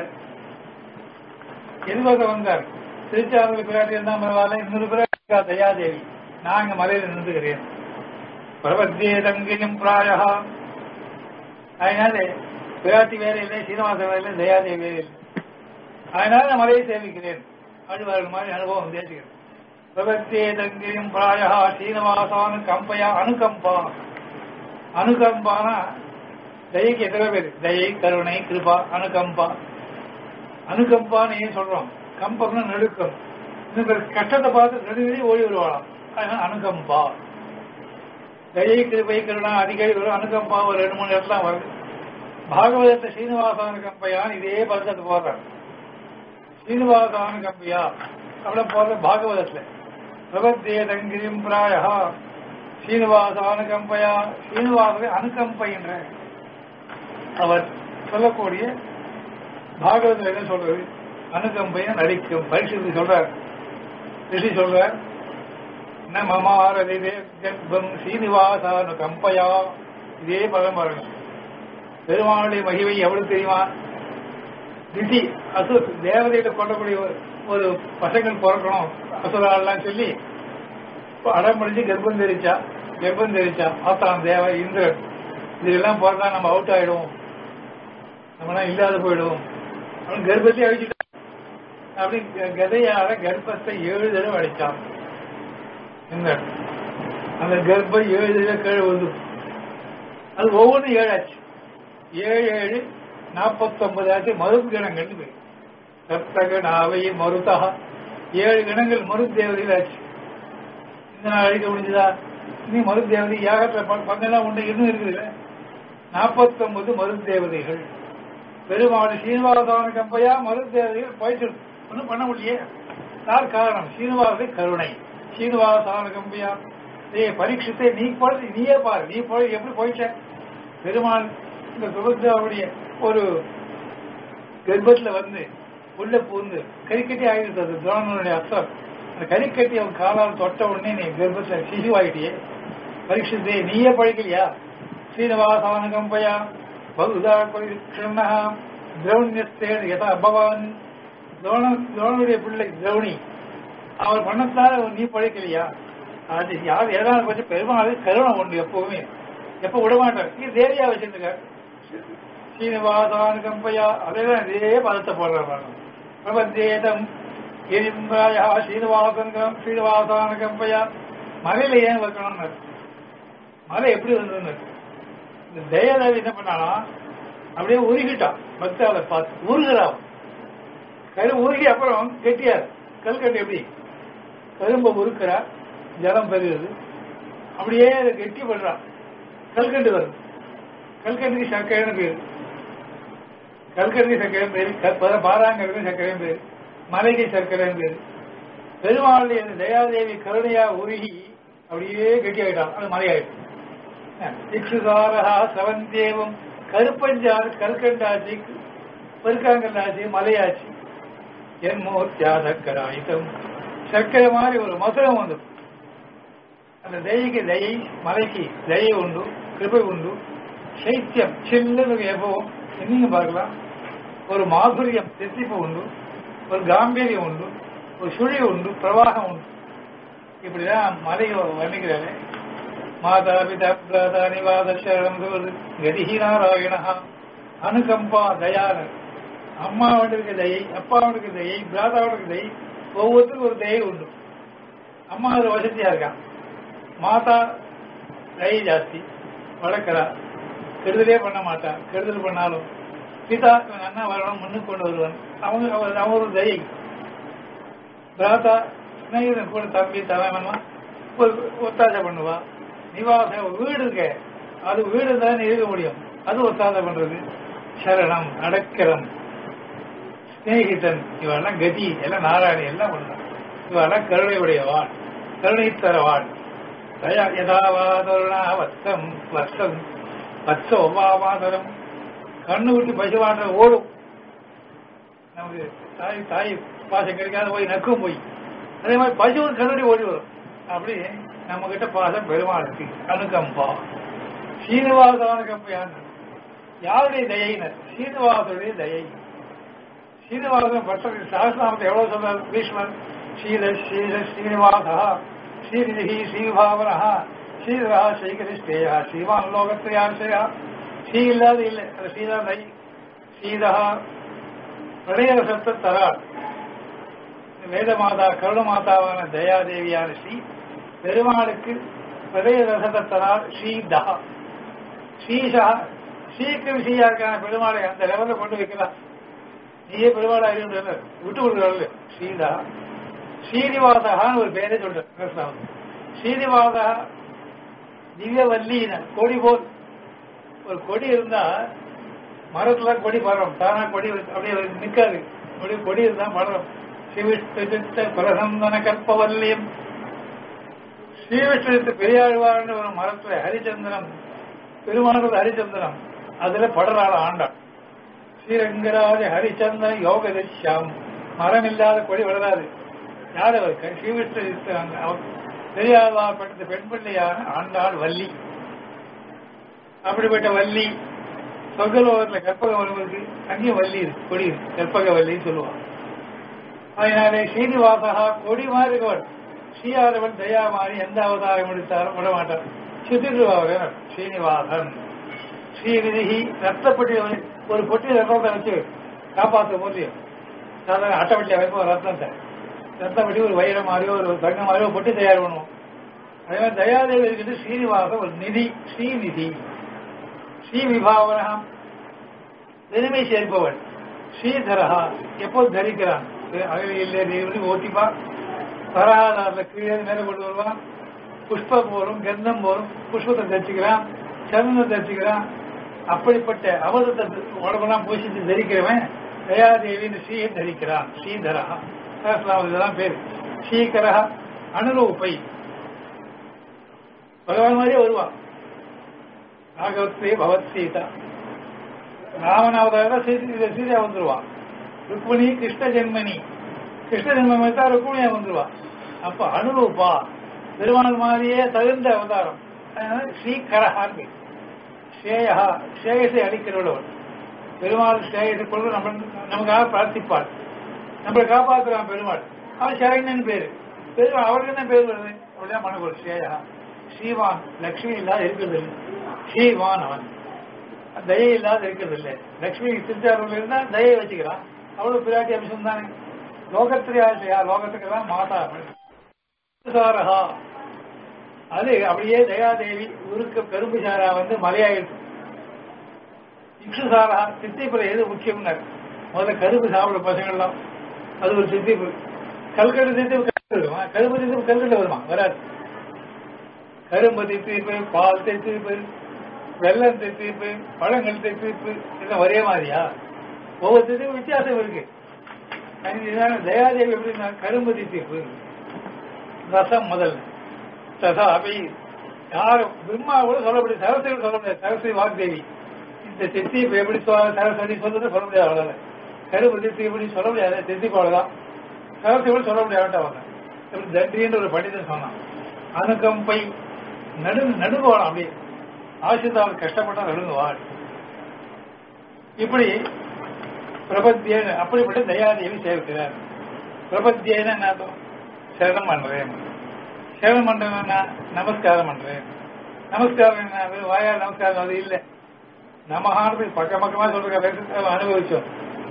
எதுவாக வந்தார் திருச்சாரூர் பிராட்டி இருந்தா பரவாயில்ல இன்னொரு பிராட்டி இருக்கா தயாதேவி நான் இங்க மலையில நின்றுகிறேன் பிரபத்தியே தங்கிரியும் பிராயா அதனால பிராட்டி வேற இல்லை சீனிவாச வேற இல்லை தயாதேவி வேற இல்லை அதனால நான் மலையை சேவிக்கிறேன் அழுவார்கள் மாதிரி அனுபவம் தேசிக்கிறேன் பிரபத்தியே தங்கிரியும் பிராயா சீனிவாசானு கம்பையா அனுகம்பா அனுகம்பானா தயைக்கு எத்தனை பேர் தயை கருணை கிருபா அனுகம்பா அனுகம்பான்னு ஏன் சொல்றோம் கம்பம்னா நடுக்கம் இந்த கஷ்டத்தை பார்த்து நடுநடி ஓடி வருவாளாம் அதனால அனுகம்பா தயை கிருபை கருணா அடிக்கடி வரும் அனுகம்பா ஒரு ரெண்டு மூணு இடத்துல வருது பாகவதத்தை ஸ்ரீனிவாச அனுகம்பையான்னு இதே பதத்தை போடுறாங்க ஸ்ரீனிவாச அனுகம்பையா அப்படி போடுற பாகவதத்துல பிரபத்தியே தங்கிரியும் பிராயா ஸ்ரீனிவாச அனுகம்பையா ஸ்ரீனிவாச அனுகம்பைன்ற அவர் சொல்லக்கூடிய பாகவதத்தில் என்ன சொல்றது அனுகம்பையும் நடிக்கும் பரிசுத்தி சொல்றார் ரிஷி சொல்றார் ந மமாரதி கர்ப்பம் சீனிவாசானு கம்பையா இதே பதம் பாருங்க பெருமானுடைய மகிமை எவ்வளவு தெரியுமா திதி அசு தேவதையில கொள்ளக்கூடிய ஒரு- ஒரு பசங்கள் பிறக்கணும் அசுராலாம் சொல்லி இப்ப அடம் முடிஞ்சு கர்ப்பம் தெரிச்சா கர்ப்பம் தெரிச்சா ஆத்தான் தேவ இந்திரன் இதெல்லாம் பிறந்தா நம்ம அவுட் ஆயிடுவோம் நம்மளாம் இல்லாத போயிடுவோம் அவன் கர்ப்பத்தை அழிச்சுட்டான் அப்படி க- கதையால கர்ப்பத்தை ஏழு தடவை அடிச்சான் இந்த அந்த கர்ப்பம் ஏழு கீழே வந்து அது ஒவ்வொன்றும் ஏழாச்சு ஏழு ஏழு நாற்பத்தொன்பது ஆச்சு மருது கணங்கள்னு பேர் சப்தக நாவை மருதா ஏழு கணங்கள் மருது தேவதைகள் ஆச்சு இந்த நாள் அழிக்க முடிஞ்சதா இனி மருது தேவதை யாகத்துல ப- பங்கெல்லாம் உண்டு இன்னும் இருக்குதுல்ல நாற்பத்தொன்பது மருது தேவதைகள் பெருமாள் சீனிவாசான கம்பையா மருது தேவதைகள் போயிட்டு ஒன்றும் பண்ண முடியலையே யார் காரணம் சீனிவாச கருணை சீனிவாசான கம்பையா ஏய் பரீட்சத்தை நீ போல நீயே பாரு நீ போல எப்படி போயிட்ட பெருமாள் இந்த சுபத்ராவுடைய ஒரு கர்ப்பத்துல வந்து உள்ள பூந்து கறிக்கட்டி ஆகிடுது அது துரோணனுடைய அஸ்தம் அந்த கறிக்கட்டி அவன் காலால் தொட்ட உடனே நீ கர்ப்பத்துல சிசுவாயிட்டியே பரீட்சத்தை நீயே பழிக்கலையா ஸ்ரீனிவாசான கம்பையா பகுதா பரீட்சணா திரௌண்யஸ்தேன் யதா பவான் துரோண துரோணனுடைய பிள்ளை திரௌணி அவர் பண்ணத்தால நீ பழைக்கலையா அது யார் ஏதாவது பற்றி பெருமாள் கருணை உண்டு எப்பவுமே எப்ப விடமாட்டார் நீ தேவியா வச்சிருக்கார் சீனிவாசான கம்பையா அதேதான் இதே பதத்தை போடுறாங்க பிரபந்தேதம் எரிம்பாயா சீனிவாசன் கம்- சீனிவாசான கம்பையா மலையில ஏன் வைக்கணும்னு மலை எப்படி வந்ததுன்னு இந்த தயாதேவி என்ன பண்ணானா அப்படியே உருகிட்டான் பக்தாவை பார்த்து உருகிறான் கரு உருகி அப்புறம் கெட்டியார் கல்கட்டு எப்படி கரும்பை உருக்கிறா ஜலம் பெறுகிறது அப்படியே அதை கெட்டி பண்றான் கல்கண்டு வருது கல்கண்டுக்கு சர்க்கரைன்னு பேரு கல்கண்டுக்கு சர்க்கரைன்னு பேரு க- பர- பாராங்கருக்கு சர்க்கரைன்னு பேரு மலைக்கு சர்க்கரைன்னு பேரு பெருமாளுடைய அந்த தயாதேவி கருணையா உருகி அப்படியே கெட்டி ஆயிட்டான் அது மலையாயிடும் இக்ஷுதாரா சவந்தேவம் கருப்பஞ்சாறு கல்கண்டாச்சு பெருக்காங்கல்லாச்சு மலையாச்சு என் மூர்த்தியாதக்கராயுதம் சர்க்கரை மாதிரி ஒரு மதுரம் வந்து அந்த தயைக்கு தயை மலைக்கு தயை உண்டு கிருபை உண்டு சைத்தியம் சில்லுன்னு எப்பவும் இன்னும் பார்க்கலாம் ஒரு மாதுரியம் தித்திப்பு உண்டு ஒரு காம்பீரியம் உண்டு ஒரு சுழி உண்டு பிரவாகம் உண்டு இப்படிதான் மலையை வர்ணிக்கிறாரு மாதா பிதா பிராதா நிவாத சரணம் சொல்வது கதிஹி நாராயணா அனுகம்பா தயாளர் அம்மாவனுக்கு தயை அப்பாவனுக்கு தயை பிராதாவனுக்கு தயை ஒவ்வொருத்தருக்கும் ஒரு தயை உண்டு அம்மா ஒரு வசதியா இருக்கான் மாதா தயை ஜாஸ்தி வளர்க்கிறா கெடுதலே பண்ண மாட்டா கெடுதல் பண்ணாலும் பிதா இவன் அண்ணா வரணும் முன்னுக்கு கொண்டு வருவான் அவங்க அவர் அவன் ஒரு தயை பிராதா ஸ்நேகிதன் கூட தம்பி தலைவன்மா ஒரு ஒத்தாசை பண்ணுவா நிவாசம் ஒரு வீடு இருக்க அது வீடு தான் இருக்க முடியும் அது ஒத்தாசை பண்றது சரணம் அடக்கரம் ஸ்நேகிதன் இவெல்லாம் கதி எல்லாம் நாராயணி எல்லாம் பண்றான் இவெல்லாம் கருணை உடையவாள் கருணை தரவாள் தயா யதாவாதருணா வத்தம் வத்தம் வத்த ஒவ்வாவாதரம் கண்ணு விட்டு பசுவாண்ட ஓடும் நமக்கு தாய் தாய் பாசம் கிடைக்காத போய் நக்கும் போய் அதே மாதிரி பசு கண்ணுடி ஓடி வரும் அப்படி நம்ம கிட்ட பாசம் பெருமாள் இருக்கு அணுகம்பா சீனிவாசான கம்பையான யாருடைய தயைனர் சீனிவாசனுடைய தயை சீனிவாசன் பட்டர் சாஸ்திராமத்தை எவ்வளவு சொல்றாரு பீஷ்மர் ஸ்ரீத ஸ்ரீத ஸ்ரீனிவாசா ஸ்ரீநிதி ஸ்ரீபாவனா ஸ்ரீதரா ஸ்ரீகரிஷ்டேயா ஸ்ரீமான் லோகத்திரையாசையா ஸ்ரீ இல்லாத இல்லை அது ஸ்ரீதான் தை ஸ்ரீதா பிரளயரசத்தை தராள் வேதமாதா கருணமாதாவான தயாதேவியான ஸ்ரீ பெருமாளுக்கு பிரளயரசத்தை தராள் ஸ்ரீதா ஸ்ரீஷா ஸ்ரீக்கு ஸ்ரீயா இருக்கான பெருமாளை அந்த லெவலில் கொண்டு வைக்கலாம் நீயே பெருமாளா அறிவுன்ற விட்டு கொடுக்குறாள் ஸ்ரீதா ஸ்ரீனிவாசகான்னு ஒரு பேரே சொல்றேன் ஸ்ரீனிவாசா திவ்யவல்லின கொடி போல் ஒரு கொடி இருந்தா மரத்துல கொடி பரம் தானா கொடி அப்படியே நிக்காது கொடி கொடி இருந்தா மரம் சிவிஷ்ட பிரசந்தன கற்பவல்லியம் ஸ்ரீவிஷ்ணத்து பெரியாழ்வார்னு ஒரு மரத்துல ஹரிச்சந்திரன் பெருமானது ஹரிச்சந்திரன் அதுல படராள ஆண்டாள் ஸ்ரீரங்கராஜ ஹரிச்சந்திரன் யோக திஷ்யாம் மரம் இல்லாத கொடி வளராது யார் அவர் ஸ்ரீவிஷ்ணு அவர் பெரியாழ்வார் பட்டத்து பெண் பிள்ளையான ஆண்டாள் வள்ளி அப்படிப்பட்ட வள்ளி சொர்க்கலோகத்துல கற்பக வருவதற்கு அங்கேயும் வள்ளி இருக்கு கொடி இருக்கு கற்பக வள்ளின்னு சொல்லுவாங்க அதனாலே ஸ்ரீனிவாசகா கொடி மாதிரி இருக்கவர் ஸ்ரீயாதவன் தயா மாறி எந்த அவதாரம் எடுத்தாலும் விட மாட்டார் சுத்திருவாங்க ஸ்ரீனிவாசன் ஸ்ரீநிதி ரத்தப்பட்டி ஒரு பொட்டி ரத்தத்தை வச்சு காப்பாற்ற முடியும் சாதாரண அட்டைப்பட்டி வைப்போம் ரத்தத்தை ரத்தப்பட்டி ஒரு வைரம் மாதிரியோ ஒரு தங்கம் மாதிரியோ பொட்டி தயார் பண்ணுவோம் அதே மாதிரி தயாதேவி இருக்கிறது ஸ்ரீனிவாச ஒரு நிதி ஸ்ரீநிதி ஸ்ரீ விபாவனம் பெருமை சேர்ப்பவன் ஸ்ரீதரஹா எப்போது தரிக்கிறான் அகலியில் ஓட்டிப்பா பராதாரில் கீழே மேலே கொண்டு வருவான் புஷ்பம் போரும் கந்தம் போரும் புஷ்பத்தை தரிச்சுக்கிறான் சந்தனம் தரிச்சுக்கிறான் அப்படிப்பட்ட அமிர்தத்தை உடம்பெல்லாம் பூசித்து தரிக்கிறவன் தயாதேவின்னு ஸ்ரீயை தரிக்கிறான் ஸ்ரீதரஹா சகசிராமம் இதெல்லாம் பேர் ஸ்ரீகரஹா அனுரூபை பகவான் மாதிரியே வருவான் ராகவத்தே பவத் சீதா ராமனாவதார சீதை சீதா வந்துருவான் ருக்மிணி கிருஷ்ண ஜென்மனி கிருஷ்ண ஜென்மம் எடுத்தா ருக்மிணியா வந்துருவான் அப்ப அனுரூபா பெருமாள் மாதிரியே தகுந்த அவதாரம் அதனால ஸ்ரீகரஹான் பேர் ஸ்ரேயா ஸ்ரேயஸை அளிக்கிறவள் பெருமாள் ஸ்ரேயஸை கொண்டு நம்ம நமக்காக பிரார்த்திப்பாள் நம்மளை காப்பாற்றுறான் பெருமாள் அவன் சரண்யன் பேரு பெருமாள் அவருக்கு என்ன பேர் வருது அப்படிதான் மனபொருள் ஸ்ரேயா ஸ்ரீவான் லக்ஷ்மி இல்லாத இருக்கிறது இல்லை ஸ்ரீவான் அவன் தயை இல்லாத இருக்கிறது இல்லை லக்ஷ்மி திருச்சாரூர்ல இருந்தா தயை வச்சுக்கிறான் அவ்வளவு பிராட்டி அம்சம் தானே லோகத்திலே ஆசையா லோகத்துக்கு தான் மாதா சாரஹா அது அப்படியே தயாதேவி உருக்கு பெரும்புசாரா வந்து மலையாயிடுச்சு இக்ஷுசாரா சித்திப்புல எது முக்கியம்னார் முதல்ல கரும்பு சாப்பிட பசங்கள்லாம் அது ஒரு சித்திப்பு கல்கட்டு சித்திப்பு கல்கட்டு வருமா கரும்பு சித்திப்பு கல்கட்டு வருமா வராது கரும்பு தித்திப்பு பால் தித்திப்பு வெள்ளம் தித்திப்பு பழங்கள் தித்திப்பு இதெல்லாம் ஒரே மாதிரியா ஒவ்வொரு தித்திப்பு வித்தியாசம் இருக்கு தயாதேவி எப்படின்னா கரும்பு தித்திப்பு ரசம் முதல்ல ததா அபி யாரும் பிரம்மா கூட சொல்ல முடியாது சரஸ்வதி சொல்ல முடியாது சரஸ்வதி வாக்தேவி இந்த தித்தி இப்ப எப்படி சொ- சரஸ்வதி சொல்றது சொல்ல முடியாது அவ்வளவு கருப்பு தித்தி எப்படி சொல்ல முடியாது தித்தி போலதான் சரஸ்வதி கூட சொல்ல முடியாது அவங்க இப்படி தண்டின்னு ஒரு பண்டிதன் சொன்னான் அணுகம்பை நடு நடுங்கோலாம் அப்படியே ஆசிரிதாவில் கஷ்டப்பட்டா நடுங்குவாள் இப்படி பிரபத்தியேன அப்படிப்பட்ட தயாதேவி சேவிக்கிறார் பிரபத்தியேன என்ன அர்த்தம்? சரணம் பண்றேன் சேவனம் பண்றேன்னா நமஸ்காரம் பண்றேன் நமஸ்காரம் என்ன வெறும் வாயால் நமஸ்காரம் அது இல்லை நமஹானது பக்க பக்கமா சொல்ற வேதத்தை அனுபவிச்சோம்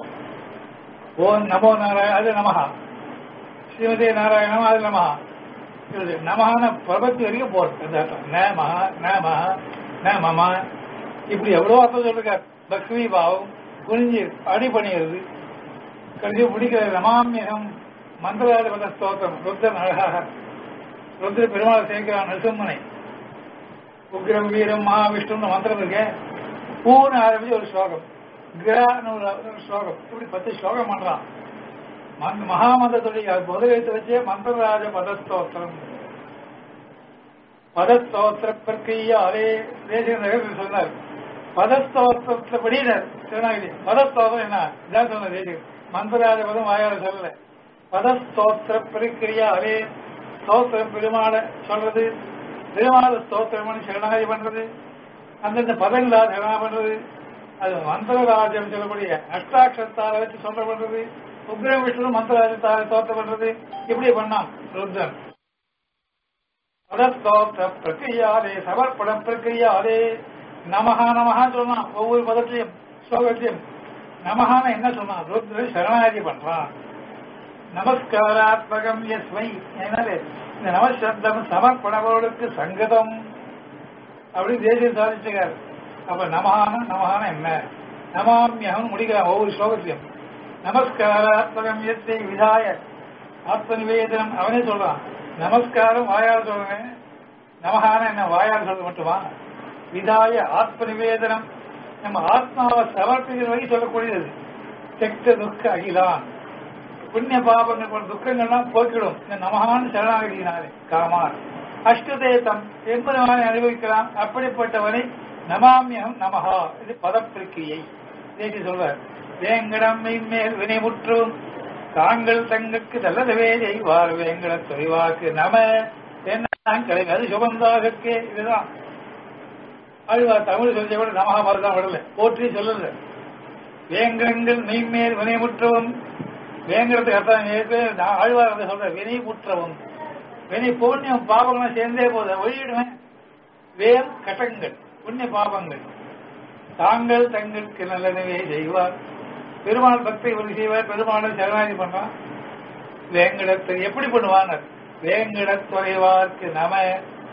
ஓம் நமோ நாராயண அது நமஹா ஸ்ரீமதி நாராயணம் அது நமஹா இது நமஹான பிரபத்தி வரைக்கும் போறது அந்த அர்த்தம் ந மகா ந மகா ந மமா இப்படி எவ்வளவு அர்த்தம் சொல்லிருக்கார் பக்வி பாவம் குனிஞ்சு அடி பண்ணிடுறது கடைசி முடிக்கிற நமாமியகம் மந்திராதிபத ஸ்தோத்திரம் ருத்ரன் அழகாக ருத்ர பெருமாள் சேர்க்கிறான் நரசிம்மனை உக்ரம் வீரம் மகாவிஷ்ணுன்னு மந்திரம் இருக்கே பூன்னு ஆரம்பிச்சு ஒரு ஸ்லோகம் கிரான்னு ஒரு ஒரு ஸ்லோகம் இப்படி பத்து ஸ்லோகம் பண்றான் மந்த- மகாமந்திரத்துடைய முதலெழுத்து வச்சே மந்திரராஜ பதஸ்தோத்திரம் பதஸ்தோத்திர பிரக்கிரியாலே தேசிய நகர் சொன்னார் பதஸ்தோத்திரத்துல படினார் திருநாகிரி பதஸ்தோத்திரம் என்ன இதான் சொன்ன தேசியம் மந்திரராஜ பதம் வாயால சொல்லல பதஸ்தோத்திர பிரக்கிரியாலே ஸ்தோத்திரம் பெருமாளை சொல்றது பெருமாள் ஸ்தோத்திரம் சரணாகி பண்றது அந்தந்த பதங்களா சரணா பண்றது அது மந்திரராஜம் சொல்லக்கூடிய அஷ்டாட்சத்தால வச்சு சொல்ற பண்றது உக்ரம் விஷ்ணு மந்திரராஜத்தால தோற்ற பண்றது இப்படி பண்ணான் ருத்ரன் பதஸ்தோத்திர பிரக்கிரியாலே சமர்ப்பண பிரக்கிரியாலே நமஹா நமஹா சொன்னான் ஒவ்வொரு பதத்திலையும் ஸ்லோகத்திலையும் நமஹான என்ன சொன்னான் ருத்ரன் சரணாகி பண்றான் நமஸ்காராத்மகம் எஸ்மை எனவே இந்த நமசப்தம் சமர்ப்பணவோடுக்கு சங்கதம் அப்படி தேசியம் சாதிச்சுக்கார் அப்ப நமஹான நமஹான என்ன நமாமியகம் முடிக்கிறான் ஒவ்வொரு ஸ்லோகத்திலையும் நமஸ்காராத்மகம் எத்தை விதாய ஆத்ம நிவேதனம் அவனே சொல்றான் நமஸ்காரம் வாயால் சொல்றேன் நமஹான என்ன வாயால் சொல்றது மட்டுமா விதாய ஆத்ம நிவேதனம் நம்ம ஆத்மாவை சமர்ப்பிக்கிற வழி சொல்லக்கூடியது தெக்க துக்க அகிலான் புண்ணிய பாபங்கள் போன்ற துக்கங்கள்லாம் போக்கிடும் இந்த நமகான் சரணாகதியினாலே காமான் அஷ்டதேதம் எம்பெருமானை அனுபவிக்கலாம் அப்படிப்பட்டவனை நமாமியம் நமஹா இது பதப்பிரிக்கையை தேசி சொல்வார் வேங்கடம் மெய்மேல் வினைமுற்றும் தாங்கள் தங்களுக்கு நல்லதவே செய்வார் வேங்கட தொலைவாக்கு நம என்ன கிடைக்கும் அது சுபந்தாகக்கே இதுதான் அழுவார் தமிழ் சொல்லிய கூட நமகா மருதான் விடல போற்றி சொல்லல வேங்கடங்கள் மெய்மேல் வினைமுற்றவும் வேங்கிறதுக்கு அர்த்தம் ஏற்கனவே நான் ஆழ்வார் வந்து சொல்றேன் வினை முற்றவும் வினை புண்ணியம் பாபங்களும் சேர்ந்தே போத ஒழியிடுவேன் வேம் கட்டங்கள் புண்ணிய பாபங்கள் தாங்கள் தங்களுக்கு நல்லனவே செய்வார் பெருமாள் பக்தி ஒரு செய்வார் பெருமாளை சரணாகி பண்றான் வேங்கடத்தை எப்படி பண்ணுவாங்க வேங்கட தொலைவார்க்கு நம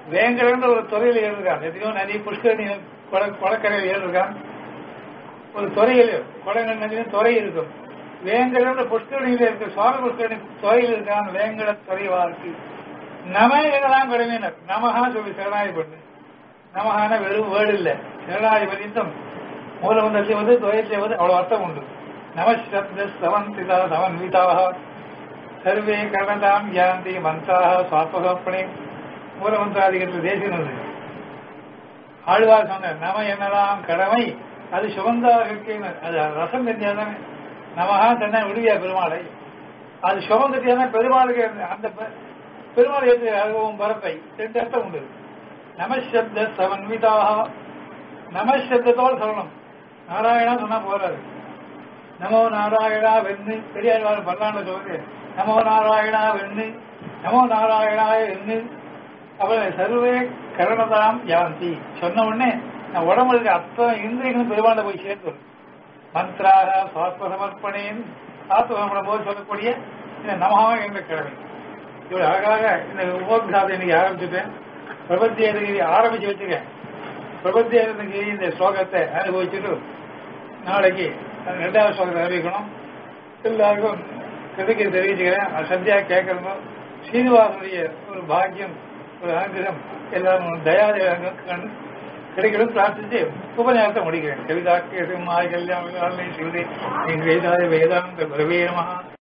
வேங்கடன்ற ஒரு துறையில் ஏறிருக்கான் எத்தனையோ நதி புஷ்கரணி கொட- கொடக்கரையில் ஏறிருக்கான் ஒரு துறையில் கொடங்க நதியும் துறை இருக்கும் வேங்கடன்ற புஷ்கரணியில் இருக்க சுவாமி புஷ்கரணி துறையில் இருக்கான் வேங்கட துறை வாழ்க்கை நம என்னதான் கடமையினர் நமகா சொல்லி சரணாகி பண்ணு நமகான வெறும் வேர்டு இல்ல சரணாகி பரிந்தம் மூலமந்திரத்தில் வந்து துவயத்தில் வந்து அவ்வளவு அர்த்தம் உண்டு நமசப்த சவந்திதா சமன்விதாக சர்வே கரணதாம் யாந்தி மந்தாக சுவாத்மகப்பணி மூலமந்திராதிகத்தில் தேசினது ஆழ்வார் சொன்னார் நம என்னலாம் கடமை அது சுகந்தாக இருக்கேன்னு அது ரசம் தெரிஞ்சாதானே நமகா தன்னை விடுவியா பெருமாளை அது சுகந்தத்தியான பெருமாளுக்கு அந்த பெ- பெருமாள் ஏற்று அனுபவம் பரப்பை ரெண்டு அர்த்தம் உண்டு நமசப்த சமன்விதாக நமசப்தத்தோடு சொல்லணும் நாராயணா சொன்னா போறாரு நமோ நாராயணா வெண்ணு பெரியார் பல்லாண்டு சொல்லுது நமோ நாராயணா வெண்ணு நமோ நாராயணாய வெண்ணு அவளை சர்வே கரணதாம் யாந்தி சொன்ன உடனே நான் உடம்புல இருக்க அத்தனை இந்திரியங்களும் பெருமாண்ட போய் சேர்த்து மந்த்ராக சுவாத்ம சமர்ப்பணேன் ஆத்ம சமர்ப்பணம் போது சொல்லக்கூடிய இந்த நமகா என்ற கிழமை இவ்வளவு அழகாக இந்த உபோத்காதை இன்னைக்கு ஆரம்பிச்சுட்டேன் பிரபத்தியகிரி ஆரம்பிச்சு வச்சுக்கேன் பிரபத்தியகிரி இந்த ஸ்லோகத்தை அனுபவிச்சுட்டு நாளைக்கு அது ரெண்டாவது ஸ்லோகத்தை அறிவிக்கணும் எல்லாருக்கும் கிருதிக்கு தெரிவிச்சுக்கிறேன் அது சந்தியா கேட்கறதும் சீனிவாசனுடைய ஒரு பாக்கியம் ஒரு அனுகிரகம் எல்லாரும் தயாதேவ கிடைக்கணும் பிரார்த்திச்சு உபநேசத்தை முடிக்கிறேன் கவிதாக்கிய சிம்மாய் கல்யாண சிவதே வேதாந்த வேதாந்த பிரவேணமாக